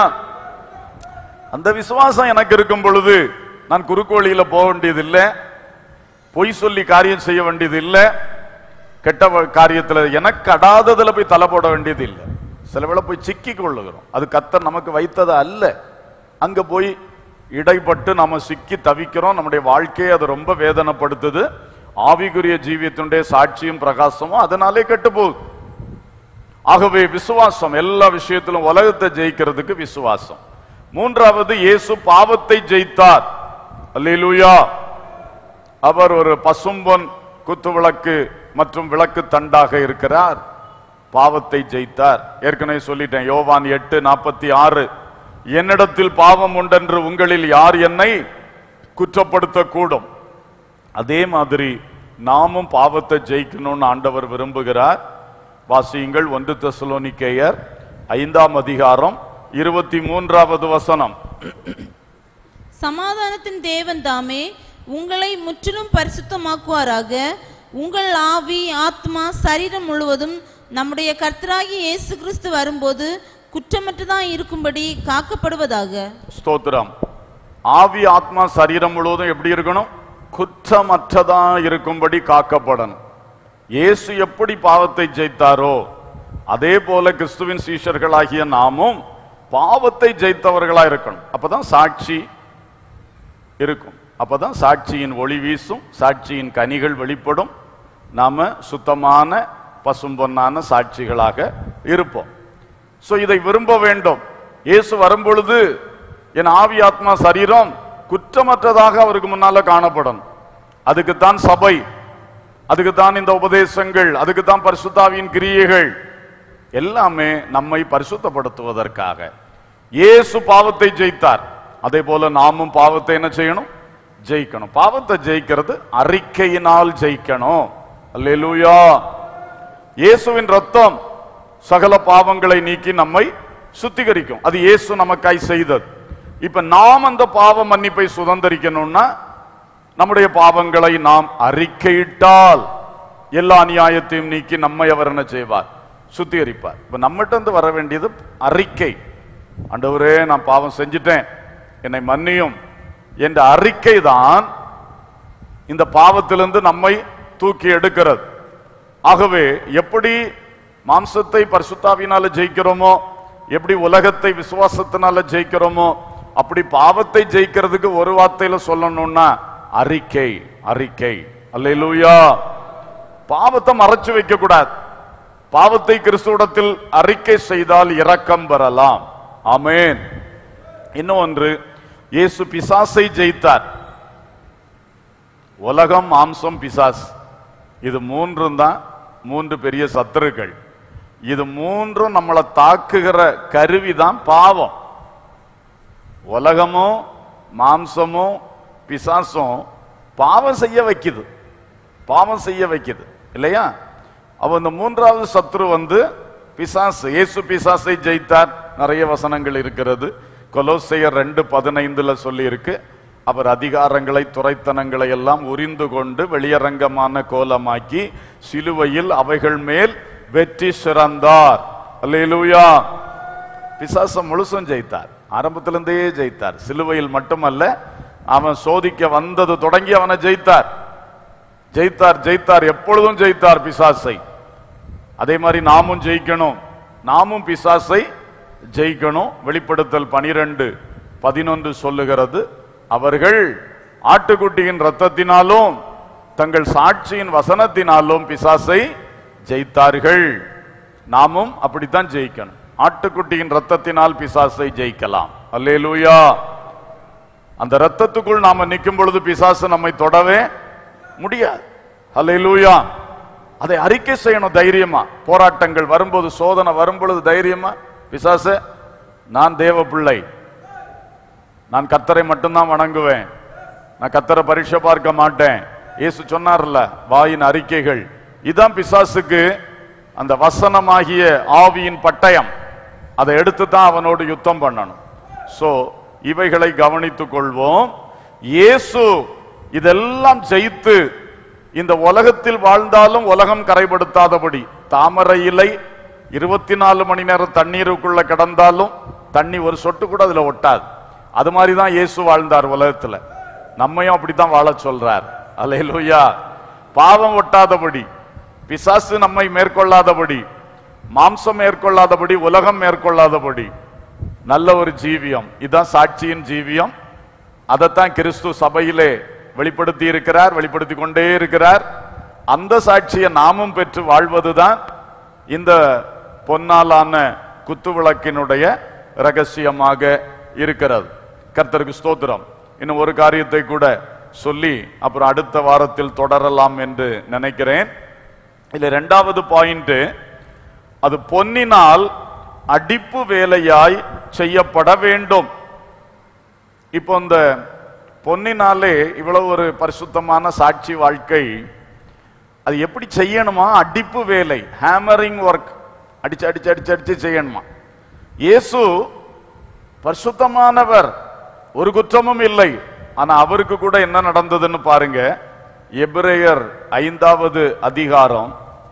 அந்த விசுவாசம் எனக்கு இருக்கும் பொழுது நான் குறுக்கோழியில போக வேண்டியதில்லை பொய் சொல்லி காரியம் செய்ய வேண்டியது இல்லை கெட்ட வ- காரியத்துல எனக்கு அடாததுல போய் தலை போட வேண்டியது இல்லை சில வேளை போய் சிக்கி கொள்ளுகிறோம் அது கத்தர் நமக்கு வைத்தது அல்ல அங்க போய் இடைப்பட்டு நம்ம சிக்கி தவிக்கிறோம் நம்முடைய வாழ்க்கையை அது ரொம்ப வேதனைப்படுத்துது ஆவிக்குரிய ஜீவியத்தினுடைய சாட்சியும் பிரகாசமும் அதனாலே கெட்டு போகுது ஆகவே விசுவாசம் எல்லா விஷயத்திலும் உலகத்தை ஜெயிக்கிறதுக்கு விசுவாசம் மூன்றாவது இயேசு பாவத்தை ஜெயித்தார் அல்லேலூயா அவர் ஒரு பசும்பொன் குத்துவிளக்கு மற்றும் விளக்கு தண்டாக இருக்கிறார் பாவத்தை ஜெயித்தார் ஏற்கனவே சொல்லிட்டேன் யோவான் எட்டு நாற்பத்தி ஆறு என்னிடத்தில் பாவம் உண்டென்று உங்களில் யார் என்னை குற்றப்படுத்தக்கூடும் அதே மாதிரி நாமும் பாவத்தை ஜெயிக்கணும்னு ஆண்டவர் விரும்புகிறார் வாசியுங்கள் ஒன்று தெசலோனிக்கேயர் ஐந்தாம் அதிகாரம் இருபத்தி மூன்றாவது வசனம் சமாதானத்தின் தேவன் தாமே உங்களை முற்றிலும் பரிசுத்தமாக்குவாராக உங்கள் ஆவி ஆத்மா சரீரம் முழுவதும் நம்முடைய கர்த்தராகிய இயேசு கிறிஸ்து வரும்போது குற்றமற்றதான் இருக்கும்படி காக்கப்படுவதாக ஸ்தோத்திரம் ஆவி ஆத்மா சரீரம் முழுவதும் எப்படி இருக்கணும் குற்றமற்றதா இருக்கும்படி காக்கப்படணும் இயேசு எப்படி பாவத்தை ஜெயித்தாரோ அதே போல கிறிஸ்துவின் சீஷர்களாகிய நாமும் பாவத்தை ஜெயித்தவர்களா இருக்கணும் அப்பதான் சாட்சி இருக்கும் அப்பதான் சாட்சியின் ஒளி வீசும் சாட்சியின் கனிகள் வெளிப்படும் நாம சுத்தமான பசும்பொன்னான சாட்சிகளாக இருப்போம் சோ இதை விரும்ப வேண்டும் இயேசு வரும்பொழுது என் ஆவி ஆத்மா சரீரம் குற்றமற்றதாக அவருக்கு முன்னால காணப்படணும் அதுக்குத்தான் சபை அதுக்குத்தான் இந்த உபதேசங்கள் அதுக்குத்தான் பரிசுத்தாவியின் கிரியைகள் எல்லாமே நம்மை பரிசுத்தப்படுத்துவதற்காக இயேசு பாவத்தை ஜெயித்தார் அதே போல நாமும் பாவத்தை என்ன செய்யணும் ஜெயிக்கணும் பாவத்தை ஜெயிக்கிறது அறிக்கையினால் ஜெயிக்கணும் அல்லேலூயா இயேசுவின் ரத்தம் சகல பாவங்களை நீக்கி நம்மை சுத்திகரிக்கும் அது இயேசு நமக்காய் செய்தது இப்ப நாம் அந்த பாவ மன்னிப்பை சுதந்திரிக்கணும்னா நம்முடைய பாவங்களை நாம் அறிக்கையிட்டால் எல்லா அநியாயத்தையும் நீக்கி நம்மை அவர் என்ன செய்வார் சுத்திகரிப்பார் இப்ப நம்மகிட்ட இருந்து வர வேண்டியது அறிக்கை ஆண்டவரே நான் பாவம் செஞ்சிட்டேன் என்னை மன்னியும் என்ற அறிக்கை தான் இந்த பாவத்திலிருந்து நம்மை தூக்கி எடுக்கிறது ஆகவே எப்படி மாம்சத்தை பரிசுத்தாவினால ஜெயிக்கிறோமோ எப்படி உலகத்தை விசுவாசத்தினால ஜெயிக்கிறோமோ அப்படி பாவத்தை ஜெயிக்கிறதுக்கு ஒரு வார்த்தையில சொல்லணும்னா அறிக்கை அறிக்கை அல்லேலூயா பாவத்தை மறைச்சு வைக்க கூடாது பாவத்தை கிறிஸ்துவிடத்தில் அறிக்கை செய்தால் இரக்கம் பெறலாம் ஆமென் இன்னும் ஒன்று இயேசு பிசாசை ஜெயித்தார் உலகம் மாம்சம் பிசாஸ் இது மூன்றும் தான் மூன்று பெரிய சத்துருக்கள் இது மூன்றும் நம்மளை தாக்குகிற கருவி தான் பாவம் உலகமும் மாம்சமும் பிசாசும் பாவம் செய்ய வைக்குது பாவம் செய்ய வைக்குது இல்லையா அவ இந்த மூன்றாவது சத்ரு வந்து பிசாசு இயேசு பிசாசை ஜெயித்தார் நிறைய வசனங்கள் இருக்கிறது கொலோசையர் ரெண்டு பதினைந்துல சொல்லி இருக்கு அவர் அதிகாரங்களை துரைத்தனங்களை எல்லாம் உரிந்து கொண்டு வெளியரங்கமான கோலமாக்கி சிலுவையில் அவைகள் மேல் வெற்றி சிறந்தார் அல்லேலூயா பிசாசம் முழுசும் ஜெயித்தார் ஆரம்பத்திலிருந்தே ஜெயித்தார் சிலுவையில் மட்டுமல்ல அவன் சோதிக்க வந்தது தொடங்கி அவனை ஜெயித்தார் ஜெயித்தார் ஜெயித்தார் எப்பொழுதும் ஜெயித்தார் பிசாசை அதே மாதிரி நாமும் ஜெயிக்கணும் நாமும் பிசாசை ஜெயிக்கணும் வெளிப்படுத்தல் பனிரெண்டு பதினொன்று சொல்லுகிறது அவர்கள் ஆட்டுக்குட்டியின் ரத்தத்தினாலும் தங்கள் சாட்சியின் வசனத்தினாலும் பிசாசை ஜெயித்தார்கள் நாமும் அப்படித்தான் ஜெயிக்கணும் ஆட்டுக்குட்டியின் ரத்தத்தினால் பிசாசை ஜெயிக்கலாம் அல்லேலூயா அந்த ரத்தத்துக்குள் நாம நிற்கும் பொழுது பிசாசு நம்மை தொடவே முடியாது அல்லேலூயா அதை அறிக்கை செய்யணும் தைரியமா போராட்டங்கள் வரும்போது சோதனை வரும்பொழுது தைரியமா பிசாசு நான் தேவ பிள்ளை நான் கத்தரை மட்டும்தான் வணங்குவேன் நான் கத்தரை பரீட்சை பார்க்க மாட்டேன் இயேசு சொன்னார்ல வாயின் அறிக்கைகள் இதான் பிசாசுக்கு அந்த வசனமாகிய ஆவியின் பட்டயம் அதை எடுத்து தான் அவனோடு யுத்தம் பண்ணணும் சோ இவைகளை கவனித்துக் கொள்வோம் இயேசு இதெல்லாம் ஜெயித்து இந்த உலகத்தில் வாழ்ந்தாலும் உலகம் கரைப்படுத்தாதபடி தாமரை இலை இருபத்தி நாலு மணி நேரம் தண்ணீருக்குள்ள கிடந்தாலும் தண்ணி ஒரு சொட்டு கூட அதுல ஒட்டாது அது மாதிரி தான் இயேசு வாழ்ந்தார் உலகத்துல நம்மையும் அப்படித்தான் வாழச் சொல்றார் அல்லேலூயா பாவம் ஒட்டாதபடி பிசாசு நம்மை மேற்கொள்ளாதபடி மாம்சம் மேற்கொள்ளாதபடி உலகம் மேற்கொள்ளாதபடி நல்ல ஒரு ஜீவியம் இதுதான் சாட்சியின் ஜீவியம் அதைத்தான் கிறிஸ்து சபையிலே வெளிப்படுத்தி இருக்கிறார் வெளிப்படுத்தி கொண்டே இருக்கிறார் அந்த சாட்சியை நாமும் பெற்று வாழ்வதுதான் இந்த பொன்னாலான குத்துவிளக்கினுடைய ரகசியமாக இருக்கிறது கர்த்தருக்கு ஸ்தோத்திரம் இன்னும் ஒரு காரியத்தை கூட சொல்லி அப்புறம் அடுத்த வாரத்தில் தொடரலாம் என்று நினைக்கிறேன் இதுல ரெண்டாவது பாயிண்ட் அது பொன்னினால் அடிப்பு வேலையாய் செய்யப்பட வேண்டும் இப்போ இந்த பொன்னினாலே இவ்வளவு ஒரு பரிசுத்தமான சாட்சி வாழ்க்கை அது எப்படி செய்யணுமா அடிப்பு வேலை ஹேமரிங் ஒர்க் அடிச்சு அடிச்சு அடிச்சு அடிச்சு செய்யணுமா இயேசு பரிசுத்தமானவர் ஒரு குற்றமும் இல்லை ஆனா அவருக்கு கூட என்ன நடந்ததுன்னு பாருங்க எபிரேயர் ஐந்தாவது அதிகாரம்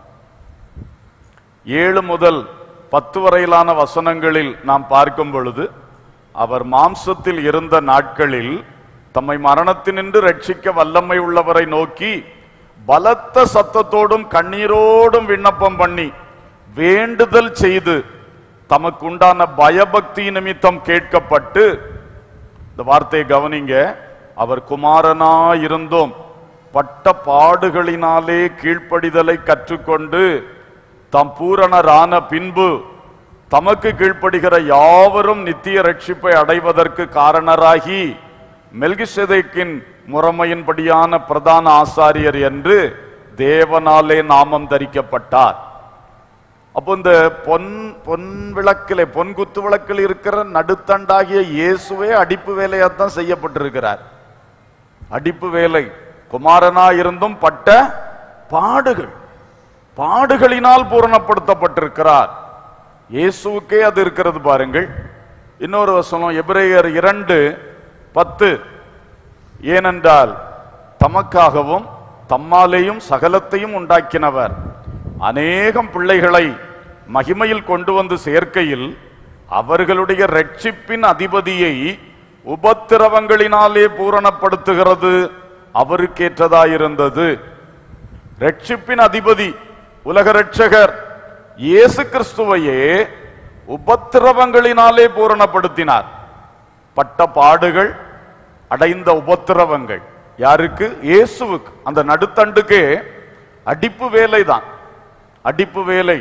ஏழு முதல் பத்து வரையிலான வசனங்களில் நாம் பார்க்கும் பொழுது அவர் மாம்சத்தில் இருந்த நாட்களில் தம்மை மரணத்தினின்று ரட்சிக்க வல்லமை உள்ளவரை நோக்கி பலத்த சத்தத்தோடும் கண்ணீரோடும் விண்ணப்பம் பண்ணி வேண்டுதல் செய்து தமக்குண்டான பயபக்தி நிமித்தம் கேட்கப்பட்டு இந்த வார்த்தையை கவனிங்க அவர் குமாரனா இருந்தோம் பட்ட பாடுகளினாலே கீழ்ப்படிதலை கற்றுக்கொண்டு தாம் பூரணரான பின்பு தமக்கு கீழ்ப்படுகிற யாவரும் நித்திய ரட்சிப்பை அடைவதற்கு காரணராகி மெல்கிசேதேக்கின் முறைமையின்படியான பிரதான ஆசாரியர் என்று தேவனாலே நாமம் தரிக்கப்பட்டார் அப்போ இந்த பொன் பொன் விளக்கிலே பொன் குத்து விளக்கில் இருக்கிற நடுத்தண்டாகிய இயேசுவே அடிப்பு வேலையாத்தான் செய்யப்பட்டிருக்கிறார் அடிப்பு வேலை குமாரனா இருந்தும் பட்ட பாடுகள் பாடுகளினால் பூரணப்படுத்தப்பட்டிருக்கிறார் இயேசுவுக்கே அது இருக்கிறது பாருங்கள் இன்னொரு வசனம் எபிரேயர் இரண்டு பத்து ஏனென்றால் தமக்காகவும் தம்மாலேயும் சகலத்தையும் உண்டாக்கினவர் அநேகம் பிள்ளைகளை மகிமையில் கொண்டு வந்து சேர்க்கையில் அவர்களுடைய ரட்சிப்பின் அதிபதியை உபத்திரவங்களினாலே பூரணப்படுத்துகிறது அவருக்கேற்றதாயிருந்தது ரட்சிப்பின் அதிபதி உலக ரட்சகர் இயேசு கிறிஸ்துவையே உபத்திரவங்களினாலே பூரணப்படுத்தினார் பட்ட பாடுகள் அடைந்த உபத்திரவங்கள் யாருக்கு இயேசுவுக்கு அந்த நடுத்தண்டுக்கு அடிப்பு வேலைதான் அடிப்பு வேலை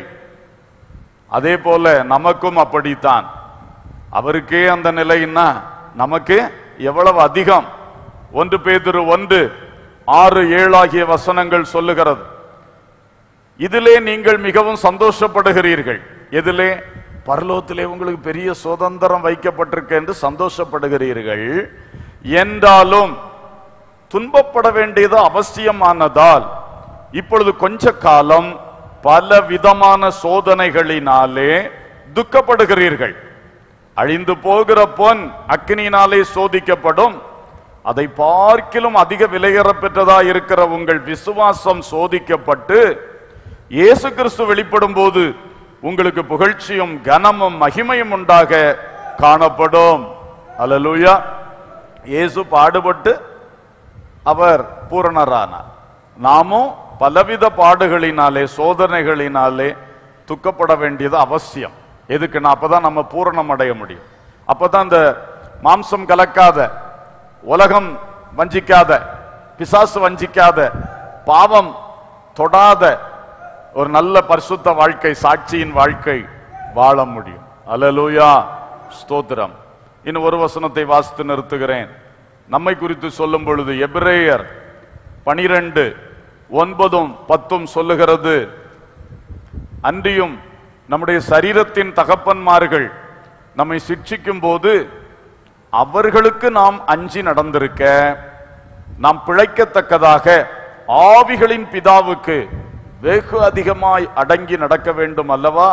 அதே போல நமக்கும் அப்படித்தான் அவருக்கே அந்த நிலைன்னா நமக்கு எவ்வளவு அதிகம் ஒன்று பேதுரு ஒன்று ஆறு ஏழாகிய வசனங்கள் சொல்லுகிறது இதிலே நீங்கள் மிகவும் சந்தோஷப்படுகிறீர்கள் எதிலே பரலோகத்திலே உங்களுக்கு பெரிய சுதந்திரம் வைக்கப்பட்டிருக்கு என்று சந்தோஷப்படுகிறீர்கள் என்றாலும் துன்பப்பட வேண்டியது அவசியமானதால் இப்பொழுது கொஞ்ச காலம் பல விதமான சோதனைகளினாலே துக்கப்படுகிறீர்கள் அழிந்து போகிற பொன் அக்னியினாலே சோதிக்கப்படும் அதை பார்க்கிலும் அதிக விலையேற பெற்றதா இருக்கிற உங்கள் விசுவாசம் சோதிக்கப்பட்டு இயேசு கிறிஸ்து வெளிப்படும் போது உங்களுக்கு புகழ்ச்சியும் கனமும் மகிமையும் உண்டாக காணப்படும் அல்லேலூயா இயேசு பாடுபட்டு அவர் பூரணரானார் நாமும் பலவித பாடுகளினாலே சோதனைகளினாலே துக்கப்பட வேண்டியது அவசியம் எதுக்குன்னா அப்பதான் நம்ம பூரணம் அடைய முடியும் அப்பதான் இந்த மாம்சம் கலக்காத உலகம் வஞ்சிக்காத பிசாசு வஞ்சிக்காத பாவம் தொடாத ஒரு நல்ல பரிசுத்த வாழ்க்கை சாட்சியின் வாழ்க்கை வாழ முடியும் அல்லேலூயா ஸ்தோத்திரம் இன்னும் ஒரு வசனத்தை வாசித்து நிறுத்துகிறேன் நம்மை குறித்து சொல்லும் பொழுது எபிரேயர் பனிரெண்டு ஒன்பதும் பத்தும் சொல்லுகிறது அன்றியும் நம்முடைய சரீரத்தின் தகப்பன்மார்கள் நம்மை சிட்சிக்கும் போது அவர்களுக்கு நாம் அஞ்சி நடந்திருக்க நாம் பிழைக்கத்தக்கதாக ஆவிகளின் பிதாவுக்கு வெகு அதிகமாய் அடங்கி நடக்க வேண்டும் அல்லவா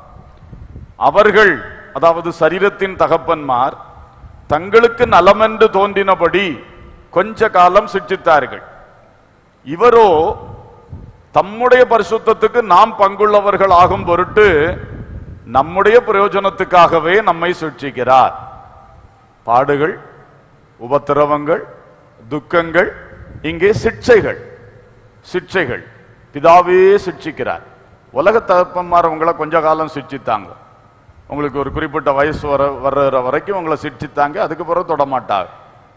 அவர்கள் அதாவது சரீரத்தின் தகப்பன்மார் தங்களுக்கு நலமென்று தோன்றினபடி கொஞ்ச காலம் சிட்சித்தார்கள் இவரோ தம்முடைய பரிசுத்தத்துக்கு நாம் பங்குள்ளவர்கள் ஆகும் பொருட்டு நம்முடைய பிரயோஜனத்துக்காகவே நம்மை சிட்சிக்கிறார் பாடுகள் உபத்திரவங்கள் துக்கங்கள் இங்கே சிட்சைகள் சிட்சைகள் பிதாவே சிட்சிக்கிறார் உலக தகப்பன்மார் உங்களை கொஞ்ச காலம் சிட்சித்தாங்க உங்களுக்கு ஒரு குறிப்பிட்ட வயசு வர வர்ற வரைக்கும் உங்களை சிட்சித்தாங்க அதுக்கு பிறகு தொடமாட்டார்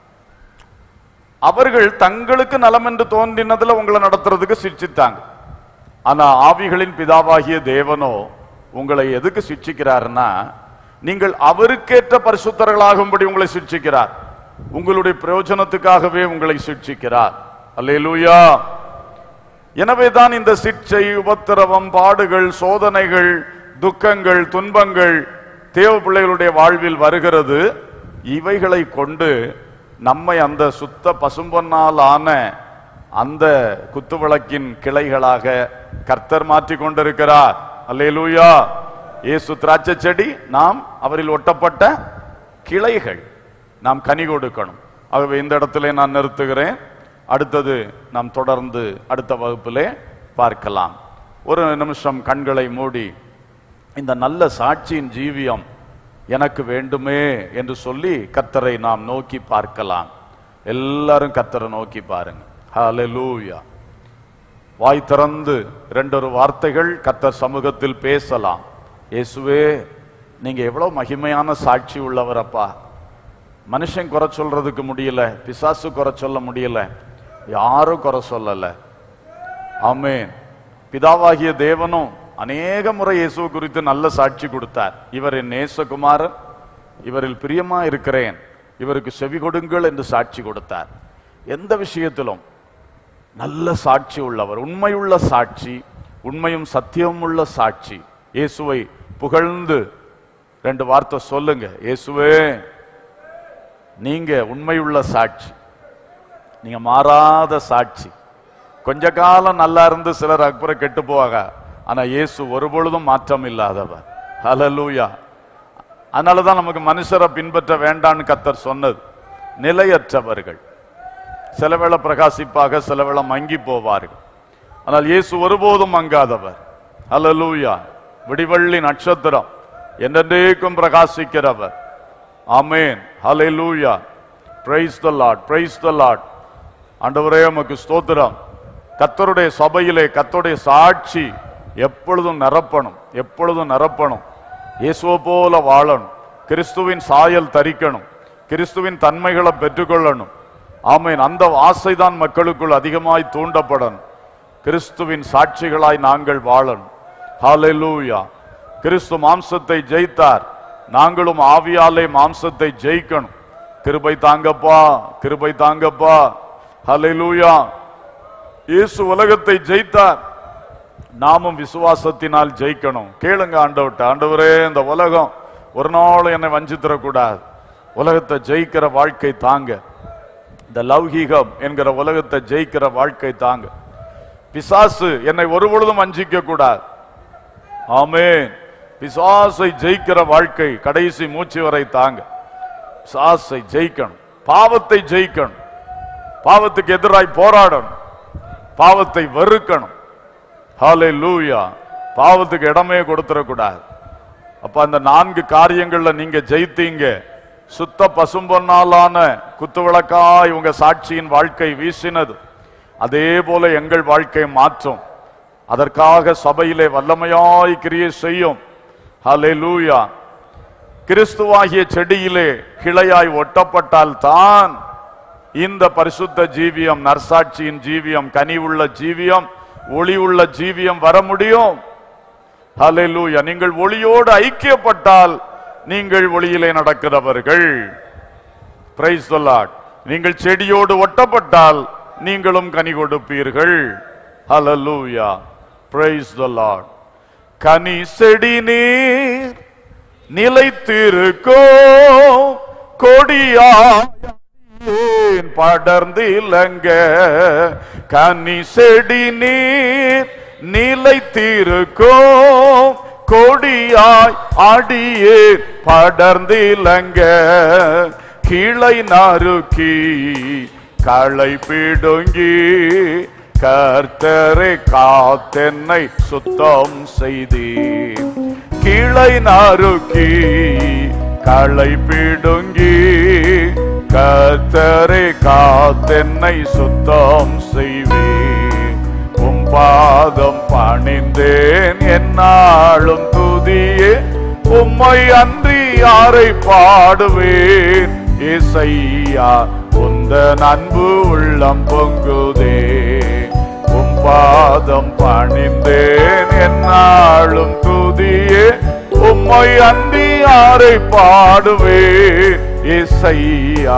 அவர்கள் தங்களுக்கு நலம் என்று தோன்றினதுல உங்களை நடத்துறதுக்கு சிட்சித்தாங்க ஆனா ஆவிகளின் பிதாவாகிய தேவனோ உங்களை எதுக்கு சிட்சிக்கிறாருன்னா நீங்கள் அவருக்கேற்ற பரிசுத்தர்களாகும்படி உங்களை சிட்சிக்கிறார் உங்களுடைய பிரயோஜனத்துக்காகவே உங்களை சிட்சிக்கிறார் அல்லேலூயா எனவேதான் இந்த சிட்சை உபத்திரவம் பாடுகள் சோதனைகள் துக்கங்கள் துன்பங்கள் தேவ பிள்ளைகளுடைய வாழ்வில் வருகிறது இவைகளை கொண்டு நம்மை அந்த சுத்த பசும்பொன்னால் ஆன அந்த குத்துவிளக்கின் கிளைகளாக கர்த்தர் மாற்றி கொண்டிருக்கிறார் அல்லேலூயா இயேசு திராட்சை செடி நாம் அவரில் ஒட்டப்பட்ட கிளைகள் நாம் கனி கொடுக்கணும் ஆகவே இந்த இடத்திலே நான் நிறுத்துகிறேன் அடுத்தது நாம் தொடர்ந்து அடுத்த வகுப்பிலே பார்க்கலாம் ஒரு நிமிஷம் கண்களை மூடி இந்த நல்ல சாட்சியின் ஜீவியம் எனக்கு வேண்டுமே என்று சொல்லி கர்த்தரை நாம் நோக்கி பார்க்கலாம் எல்லாரும் கர்த்தரை நோக்கி பாருங்க ஹalleluya வாய் திறந்து இரண்டொரு வார்த்தைகள் கர்த்தர் சமூகத்தில் பேசலாம் இயேசுவே நீங்க எவ்வளவு மகிமையான சாட்சி உள்ளவரப்பா மனுஷன் குறை சொல்றதுக்கு முடியல பிசாசு குறை சொல்ல முடியல யாரும் குறை சொல்லல ஆமென் பிதாவாகிய தேவனும் அநேக முறை இயேசு குறித்து நல்ல சாட்சி கொடுத்தார் இவர் என் நேசகுமாரன் இவரில் பிரியமா இருக்கிறேன் இவருக்கு செவி கொடுங்கள் என்று சாட்சி கொடுத்தார் எந்த விஷயத்திலும் நல்ல சாட்சி உள்ளவர் உண்மையுள்ள சாட்சி உண்மையும் சத்தியமும் உள்ள சாட்சி இயேசுவை புகழ்ந்து ரெண்டு வார்த்தை சொல்லுங்க இயேசுவே நீங்க உண்மையுள்ள சாட்சி நீங்க மாறாத சாட்சி கொஞ்ச காலம் நல்லா இருந்து சிலர் அப்புறம் கெட்டு போவாங்க ஆனா இயேசு ஒரு பொழுதும் மாற்றம் இல்லாதவர் ஹalleluya அதனாலதான் நமக்கு மனுஷரை பின்பற்ற வேண்டான்னு கத்தர் சொன்னது நிலையற்றவர்கள் சில வேளை பிரகாசிப்பாக சில வேளை மங்கி போவார்கள் ஆனால் இயேசு ஒருபோதும் மங்காதவர் ஹalleluya விடிவள்ளி நட்சத்திரம் என்றென்றைக்கும் பிரகாசிக்கிறவர் ஆமென் ஹalleluya praise the lord praise the lord ஆண்டவரே உமக்கு ஸ்தோத்திரம் கத்தருடைய சபையிலே கத்தருடைய சாட்சி எப்பொழுதும் நிரப்பணும் எப்பொழுதும் நிரப்பணும் இயேசுவை போல வாழணும் கிறிஸ்துவின் சாயல் தரிக்கணும் கிறிஸ்துவின் தன்மைகளை பெற்றுக்கொள்ளணும் ஆமென் அந்த ஆசைதான் மக்களுக்குள் அதிகமாய் தூண்டப்படணும் கிறிஸ்துவின் சாட்சிகளாய் நாங்கள் வாழணும் ஹalleluya கிறிஸ்து மாம்சத்தை ஜெயித்தார் நாங்களும் ஆவியாலே மாம்சத்தை ஜெயிக்கணும் கிருபை தாங்கப்பா கிருபை தாங்கப்பா ஹalleluya இயேசு உலகத்தை ஜெயித்தார் நாமும் விசுவாசத்தினால் ஜெயிக்கணும் கேளுங்க ஆண்டவர்ட்ட ஆண்டவரே இந்த உலகம் ஒரு நாள் என்னை வஞ்சித்திடக்கூடாது உலகத்தை ஜெயிக்கிற வாழ்க்கை தாங்க இந்த லௌகீகம் என்கிற உலகத்தை ஜெயிக்கிற வாழ்க்கை தாங்க பிசாசு என்னை ஒரு பொழுதும் வஞ்சிக்க கூடாது ஆமென் பிசாசை ஜெயிக்கிற வாழ்க்கை கடைசி மூச்சு வரை தாங்க பிசாசை ஜெயிக்கணும் பாவத்தை ஜெயிக்கணும் பாவத்துக்கு எதிராய் போராடணும் பாவத்தை வெறுக்கணும் ஹாலே லூயா பாவத்துக்கு இடமே கொடுத்துடக்கூடாது அப்ப அந்த நான்கு காரியங்கள்ல நீங்க ஜெயித்தீங்க சுத்த பசும்பொன்னாலான குத்துவிளக்காய் உங்க சாட்சியின் வாழ்க்கை வீசினது அதே போல எங்கள் வாழ்க்கை மாற்றும் அதற்காக சபையிலே வல்லமையாய் கிரியை செய்யும் ஹலே லூயா கிறிஸ்துவாகிய செடியிலே கிளையாய் ஒட்டப்பட்டால் தான் இந்த பரிசுத்த ஜீவியம் நற்சாட்சியின் ஜீவியம் கனி உள்ள ஜீவியம் ஒளி உள்ள ஜீவியம் வர முடியும் ஹalleluya நீங்கள் ஒளியோடு ஐக்கியப்பட்டால் நீங்கள் ஒளியிலே நடக்கிறவர்கள் பிரைஸ் the Lord. நீங்கள் செடியோடு ஒட்டப்பட்டால் நீங்களும் கனி கொடுப்பீர்கள் ஹalleluya praise the lord கனி செடி நீர் நிலைத்திருக்கோ கொடியாய் படர்ந்து இலங்க கனி செடி நீர் நிலைத்திருக்கோ கொடியாய் அடியே படர்ந்து இலங்க கிளை நறுக்கி களை பிடுங்கி கர்த்தரை காத்தென்னை சுத்தம் செய்தீர் கிளை நறுக்கி களை பிடுங்கி கர்த்தரை காத்தென்னை சுத்தம் செய்வீர் உம் பாதம் பணிந்தேன் என்னாலும் துதியே உம்மை அன்றி யாரை பாடுவேன் இசையா உந்த அன்பு உள்ளம் பொங்குதே உம் பாதம் பணிந்தேன் என்னாலும் துதியே உம்மை அன்றி யாரை பாடுவேன் இசையா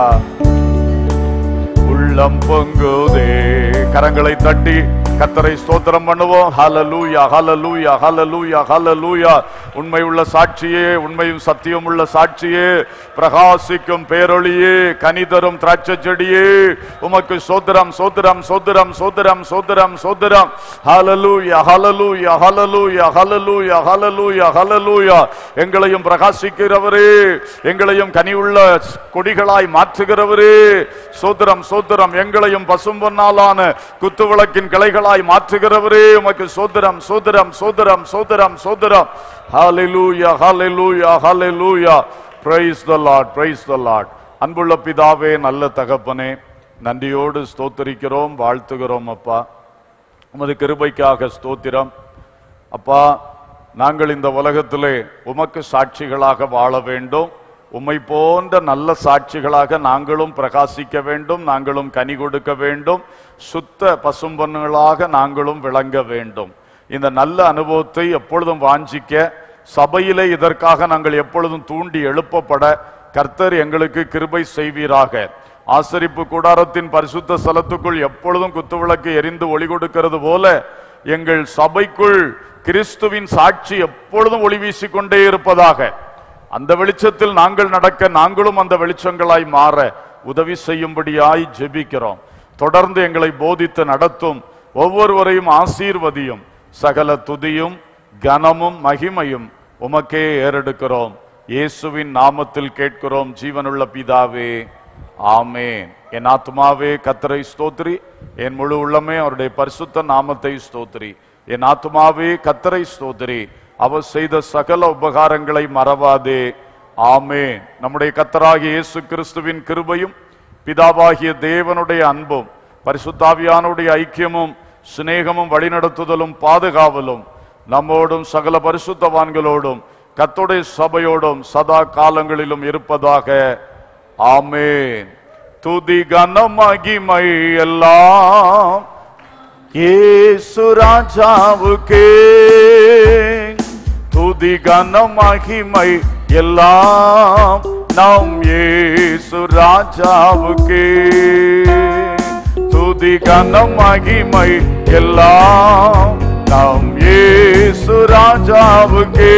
உள்ளம் பொங்குதே கரங்களை தட்டி கத்தரை ஸ்தோத்திரம் பண்ணுவோம் ஹalleluya ஹalleluya ஹalleluya ஹalleluya உண்மை உள்ள சாட்சியே உண்மையும் சத்தியம் உள்ள சாட்சியே பிரகாசிக்கும் பேரொளியே கனிதரும் திராட்சை செடியே உமக்கு சோதரம் சோதரம் சோதரம் சோதரம் சோதரம் சோதரம் ஹalleluya ஹalleluya ஹalleluya ஹalleluya ஹalleluya ஹalleluya எங்களையும் பிரகாசிக்கிறவரே எங்களையும் கனிவுள்ள கொடிகளாய் மாற்றுகிறவரே சோதரம் சோதரம் எங்களையும் பசும்பொன்னாலான குத்துவிளக்கின் கிளைகளாய் மாற்றுகிறவரே உமக்கு சோதரம் சோதரம் சோதரம் சோதரம் சோதரம் ஹalleluya ஹalleluya ஹalleluya praise the lord praise the lord அன்புள்ள பிதாவே நல்ல தகப்பனே நன்றியோடு ஸ்தோத்திரிக்கிறோம் வாழ்த்துகிறோம் அப்பா உமது கிருபைக்காக ஸ்தோத்திரம் அப்பா நாங்கள் இந்த உலகத்திலே உமக்கு சாட்சிகளாக வாழ வேண்டும் உம்மை போன்ற நல்ல சாட்சிகளாக நாங்களும் பிரகாசிக்க வேண்டும் நாங்களும் கனி கொடுக்க வேண்டும் சுத்த பசும்பொன்னுகளாக நாங்களும் விளங்க வேண்டும் இந்த நல்ல அனுபவத்தை எப்பொழுதும் வாஞ்சிக்க சபையிலே இதற்காக நாங்கள் எப்பொழுதும் தூண்டி எழுப்பப்பட கர்த்தர் எங்களுக்கு கிருபை செய்வீராக ஆசரிப்பு கூடாரத்தின் பரிசுத்த ஸ்தலத்துக்குள் எப்பொழுதும் குத்துவிளக்கு எரிந்து ஒளி கொடுக்கிறது போல எங்கள் சபைக்குள் கிறிஸ்துவின் சாட்சி எப்பொழுதும் ஒளி வீசிக்கொண்டே இருப்பதாக அந்த வெளிச்சத்தில் நாங்கள் நடக்க நாங்களும் அந்த வெளிச்சங்களாய் மாற உதவி செய்யும்படியாய் ஜெபிக்கிறோம் தொடர்ந்து எங்களை போதித்து நடத்தும் ஒவ்வொருவரையும் ஆசீர்வதியும் சகல துதியும் கனமும் மகிமையும் உமக்கே ஏறெடுக்கிறோம் இயேசுவின் நாமத்தில் கேட்கிறோம் ஜீவனுள்ள பிதாவே ஆமேன் என் ஆத்மாவே கத்தரை ஸ்தோத்திரி என் முழு உள்ளமே அவருடைய பரிசுத்த நாமத்தை ஸ்தோத்திரி என் ஆத்மாவே கத்தரை ஸ்தோத்திரி அவர் செய்த சகல உபகாரங்களை மறவாதே ஆமென் நம்முடைய கத்தராகிய இயேசு கிறிஸ்துவின் கிருபையும் பிதாவாகிய தேவனுடைய அன்பும் பரிசுத்தாவியானுடைய ஐக்கியமும் சிநேகமும் வழிநடத்துதலும் பாதுகாவலும் நம்மோடும் சகல பரிசுத்தவான்களோடும் கத்துடைய சபையோடும் சதா காலங்களிலும் இருப்பதாக ஆமென் துதி கன மகிமை எல்லாம் இயேசு ராஜாவுக்கே துதி கன மகிமை எல்லாம் நம் இயேசு ராஜாவுக்கே துதி கன மகிமை எல்லாம் நம் இயேசு ராஜாவுக்கே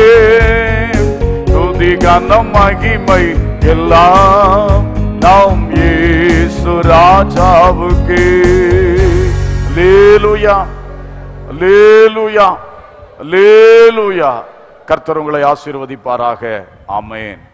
துதி கன மகிமை எல்லாம் நம் இயேசு ராஜாவுக்கே லேலுயா லேலுயா லேலுயா கர்த்தர் உங்களை ஆசீர்வதிப்பாராக ஆமென்